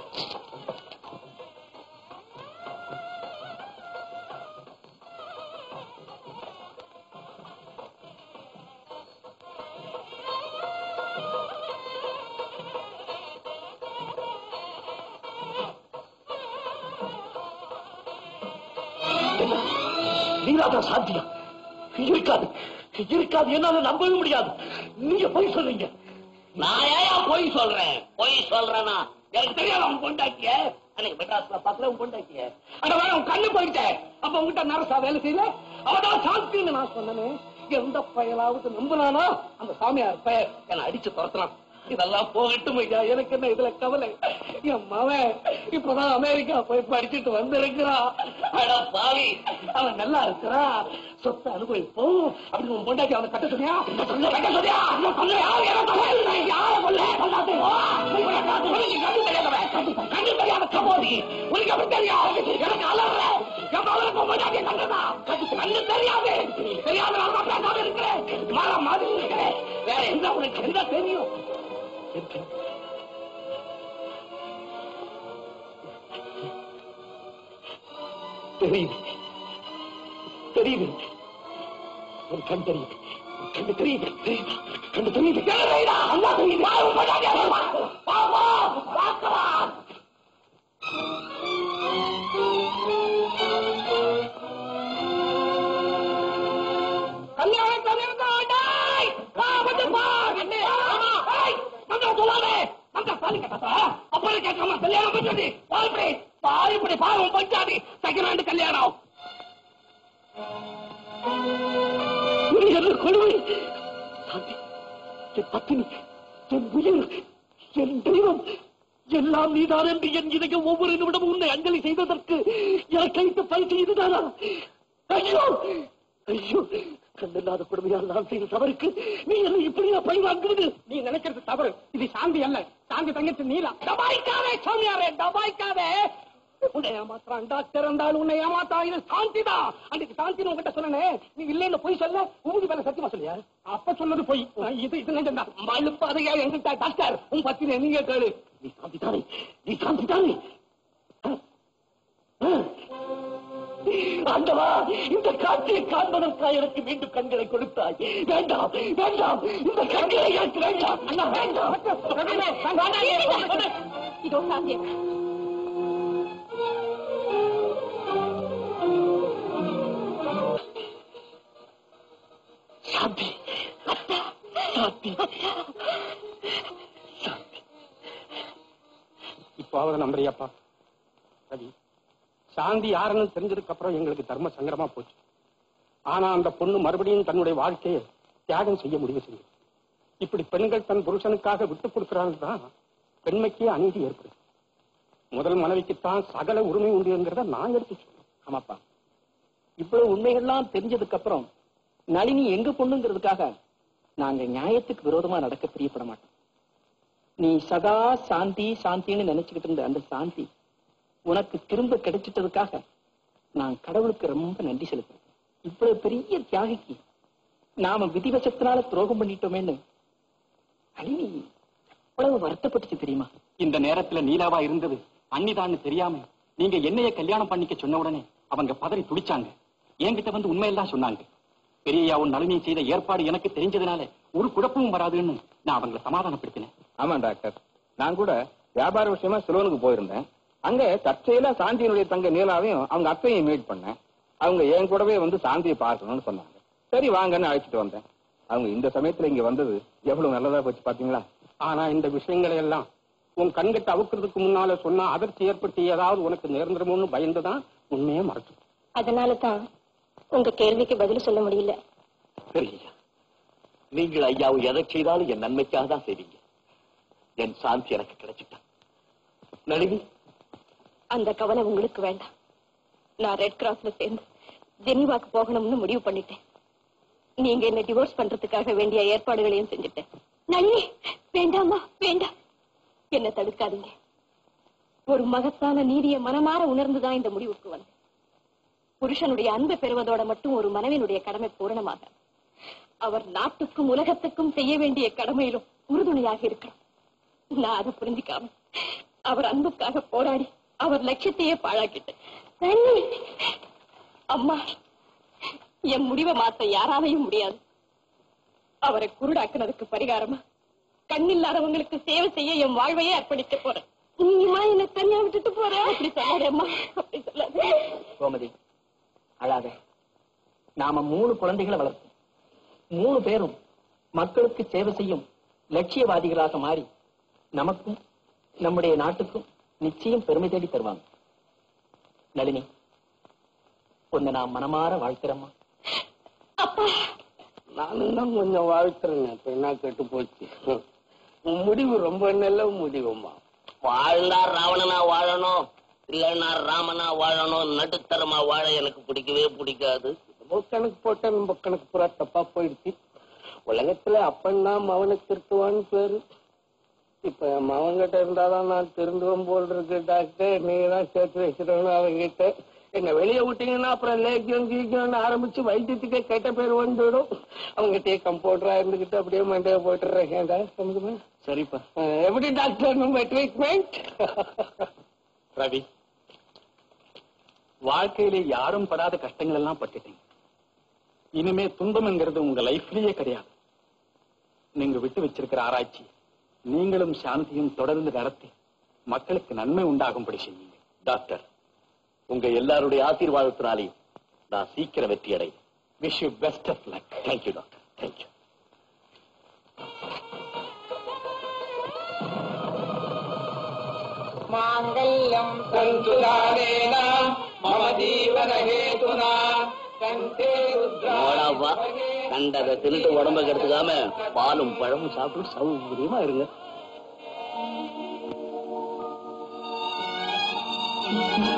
நீலாதான் சாத்தியா இருக்காது இருக்காது என்னால நம்பவே முடியாது நீங்க போய் சொல்றீங்க நான் ஏன் பொய் சொல்றேன் பொய் சொல்றேனா எனக்கு தெரியாது அவன் பொண்டாக்கிய அன்னைக்கு மெட்ராஸ்ல பக்கத்துல அவன் பொண்டாக்கிய அட வேற உன் கண்ணு போயிட்டேன் அப்ப உங்ககிட்ட நரசா வேலை செய்யல அவதான் சாந்தின்னு நான் சொன்னனே எந்த பயலாவது நம்புனானா அந்த சாமியார் பெயர் என்னை அடிச்சு துரத்துறான் இதெல்லாம் போகட்டும் ஐயா எனக்கு என்ன இதுல கவலை என் மவன் இப்பதான் அமெரிக்கா போய் படிச்சுட்டு வந்திருக்கிறான் அட பாவி அவன் நல்லா இருக்கிறான் சொத்தை அனுபவிப்போம் அப்படி உன் பொண்டாட்டி அவனை கட்ட சொன்னியா சொல்ல கட்ட சொன்னியா என்ன சொல்ல யார் யார சொல்ல யார சொல்ல சொல்லாதே ஓ, உனக்கு கண்ணு தெரியாதவன். கண்ணு தெரியாத கபோதி உனக்கு அப்படி தெரியும் எனக்கு அலற என் மகளுக்கு உன் பொண்டாட்டியை கண்டதா கண்ணு தெரியாது தெரியாத நான் தான் பேசாம இருக்கிறேன் மரம் மாதிரி இருக்கிறேன் வேற என்ன உனக்கு என்ன தெரியும் தெரியுது தெரியுது ஒரு கண் தெரியுது கண்டு தெரியுது தெரியுதா கண்டு தெரியுது தெரியுதா அல்லா தெரியுது வா, உன் பொண்டாட்டியை வா, வா, வா, பார்க்கலாம் கல்யாணம் கல்யாணம் வா வந்து பா கண்ணே ஆமா ஏய் மந்த சொல்லாதே மந்த சாலி கட்டா அப்புறம் கேட்காம கல்யாணம் பண்றது பால்படி பால்படி பாவம் பஞ்சாதி செகண்ட் ஹேண்ட் கல்யாணம் இது என்ன கொடுமை சாந்தி என் பத்தினி என் உயிர் என் தெய்வம் எல்லாம் நீதான் என்று என் இதயம் ஒவ்வொரு நிமிடமும் உன்னை அஞ்சலி செய்ததற்கு எனக்கு அளித்த பரிசு இதுதானா ஐயோ ஐயோ கண்ணில்லாத கொடுமையால் நான் செய்த தவறுக்கு நீ என்னை இப்படியா பழி வாங்குவது நீ நினைக்கிறது தவறு இது சாந்தி அல்ல சாந்தி தங்கச்சி நீலா டபாய்க்காதே சாமியாரே டபாய்க்காதே உன்னை ஏமாத்துறான் டாக்டர் இருந்தாலும் உன்னை ஏமாத்தா இது சாந்தி தான் அன்னைக்கு சாந்தி உங்ககிட்ட சொன்னனே நீ இல்லைன்னு பொய் சொல்ல உங்க மேல சத்தியமா சொல்லியா அப்ப சொன்னது பொய் இது இது நிஜம்தான் மழுப்பாதையா எங்கிட்ட டாக்டர் உன் பத்தின நீங்க கேளு நீ சாந்தி தானே நீ சாந்தி தானே ஆண்டவா இந்த காட்சியை காண்பதற்காக எனக்கு மீண்டும் கண்களை கொடுத்தாய் வேண்டாம் வேண்டாம் இந்த கண்களை எனக்கு வேண்டாம் அண்ணா வேண்டாம் இதோ சாத்தியம் சாந்தி சாந்தி இப்பாவது நம்புறியாப்பா ரவி சாந்தி யாருன்னு தெரிஞ்சதுக்கு அப்புறம் எங்களுக்கு தர்ம சங்கடமா போச்சு ஆனா அந்த பொண்ணு மறுபடியும் தன்னுடைய வாழ்க்கையை தியாகம் செய்ய முடிவு செய்யும் இப்படி பெண்கள் தன் புருஷனுக்காக விட்டு கொடுக்கிறாங்க தான் பெண்மைக்கே அநீதி ஏற்படுது முதல் மனைவிக்குத்தான் சகல உரிமை உண்டுங்கிறத நான் எடுத்து சொல்றேன் ஆமாப்பா இவ்வளவு உண்மைகள்லாம் தெரிஞ்சதுக்கு அப்புறம் நளினி எங்க பொண்ணுங்கிறதுக்காக நாங்க நியாயத்துக்கு விரோதமா நடக்க பிரியப்பட மாட்டோம் நீ சதா சாந்தி சாந்தின்னு நினைச்சுக்கிட்டு இருந்த அந்த சாந்தி உனக்கு திரும்ப கிடைச்சிட்டதுக்காக நான் கடவுளுக்கு ரொம்ப நன்றி செலுத்துறேன் இவ்வளவு பெரிய தியாகிக்கு நாம விதிவசத்தினால துரோகம் பண்ணிட்டோமேன்னு நளினி அவ்வளவு வருத்தப்பட்டுச்சு தெரியுமா இந்த நேரத்துல நீலாவா இருந்தது அன்னிதான்னு தெரியாம நீங்க என்னைய கல்யாணம் பண்ணிக்க சொன்ன உடனே அவங்க பதறி துடிச்சாங்க என்கிட்ட வந்து உண்மையெல்லாம் சொன்னாங்க பெரியயாவும் நளினி செய்த ஏற்பாடு எனக்கு தெரிஞ்சதுனால ஒரு குழப்பமும் வராதுன்னு நான் அவங்களை சமாதானப்படுத்தினேன் ஆமா டாக்டர் நான் கூட வியாபார விஷயமா சிலோனுக்கு போயிருந்தேன் அங்க தற்செயலா சாந்தியினுடைய தங்க நீலாவையும் அவங்க அத்தையும் மீட் பண்ணேன் அவங்க என் கூடவே வந்து சாந்தியை பார்க்கணும்னு சொன்னாங்க சரி வாங்கன்னு அழைச்சிட்டு வந்தேன் அவங்க இந்த சமயத்துல இங்க வந்தது எவ்வளவு நல்லதா போச்சு பாத்தீங்களா ஆனா இந்த விஷயங்களை எல்லாம் உன் கண்கிட்ட அவுக்கிறதுக்கு முன்னால சொன்னா அதிர்ச்சி ஏற்பட்டு ஏதாவது உனக்கு நேர்ந்துருமோன்னு பயந்துதான் உண்மையே மறைச்சு அதனால தான் உங்க கேள்விக்கு பதில் சொல்ல முடியல பெரிய நீங்கள் ஐயாவும் எதை செய்தாலும் என் நன்மைக்காக தான் செய்வீங்க என் சாந்தி எனக்கு கிடைச்சிட்டா நளினி அந்த கவலை உங்களுக்கு வேண்டாம் நான் ரெட் கிராஸ்ல சேர்ந்து ஜெனிவாக்கு போகணும்னு முடிவு பண்ணிட்டேன் நீங்க என்ன டிவோர்ஸ் பண்றதுக்காக வேண்டிய ஏற்பாடுகளையும் செஞ்சுட்டேன் நளினி வேண்டாமா வேண்டாம் என்ன தடுக்காதீங்க ஒரு மகத்தான நீதியை மனமாற உணர்ந்துதான் இந்த முடிவுக்கு வந்தேன் புருஷனுடைய அன்பை பெறுவதோட மட்டும் ஒரு மனைவியினுடைய கடமை பூரணமாக அவர் நாட்டுக்கும் உலகத்துக்கும் செய்ய வேண்டிய கடமையிலும் உறுதுணையாக இருக்கணும் நான் அதை புரிஞ்சுக்காம அவர் அன்புக்காக போராடி அவர் லட்சியத்தையே பாழாக்கிட்டேன் நளினி, அம்மா என் முடிவை மாத்த யாராலையும் முடியாது அவரை குருடாக்குனதுக்கு பரிகாரமா கண்ணில்லாதவங்களுக்கு சேவை செய்ய என் வாழ்வையே அர்ப்பணிக்க போறேன் நீமா என்ன தனியா விட்டுட்டு போற அப்படி சொல்லாதேம்மா அப்படி சொல்லாதே கோமதி அழாத நாம மூணு குழந்தைகளை வளர்த்தோம் மூணு பேரும் மக்களுக்கு சேவை செய்யும் லட்சியவாதிகளாக மாறி நமக்கும் நம்முடைய நாட்டுக்கும் நிச்சயம் பெருமை தேடி தருவாங்க நளினி உன்னை நான் மனமாற வாழ்க்கிறேம்மா நானும் தான் கொஞ்சம் வாழ்த்துறேங்க இப்ப என்ன கெட்டு போச்சு உன் முடிவு ரொம்ப நல்ல முடிவுமா வாழ்ந்தா ராவணனா வாழணும் இல்லைன்னா ராமனா வாழணும் நடுத்தரமா வாழ எனக்கு பிடிக்கவே பிடிக்காது நம்ம கணக்கு போட்டா நம்ம கணக்கு பூரா தப்பா போயிடுச்சு உலகத்துல அப்பன்னா மவனுக்கு திருத்துவான்னு பேரு இப்ப என் மவன்கிட்ட இருந்தாதான் நான் திருந்துவேன் போல் இருக்கு டாக்டர் நீங்க தான் சேர்த்து வச்சிடணும் அவங்கிட்ட என்ன வெளியே விட்டீங்கன்னா அப்புறம் லேக்கியம் கீக்கியம்னு ஆரம்பிச்சு வைத்தியத்துக்கே கெட்ட பேர் வந்துடும் அவங்ககிட்டயே கம்பவுண்டரா இருந்துகிட்டு அப்படியே மண்டைய போட்டுறேன்டா சமுதமா சரிப்பா எப்படி டாக்டர் நம்ம ட்ரீட்மெண்ட் ரவி வாழ்க்கையிலே யாரும் படாத கஷ்டங்கள் எல்லாம் பட்டுட்டீங்க இனிமே துன்பம்ங்கிறது உங்க லைஃப்லயே கிடையாது நீங்க விட்டு வச்சிருக்கிற ஆராய்ச்சி நீங்களும் சாந்தியும் தொடர்ந்து நடத்தி மக்களுக்கு நன்மை உண்டாகும்படி செய்யுங்க டாக்டர் உங்க எல்லாருடைய ஆசீர்வாதத்தினாலையும் நான் சீக்கிரம் வெற்றி அடைவேன் wish you best of luck thank you doctor thank you மாங்கல்யம் சந்துதாரேன மம ஜீவன ஹேதுனா கண்டே மோளாவா கண்டதை தின்னுட்டு உடம்ப கெடுத்துக்காம பாலும் பழமும் சாப்பிட்டு சௌகரியமா இருங்க ஆ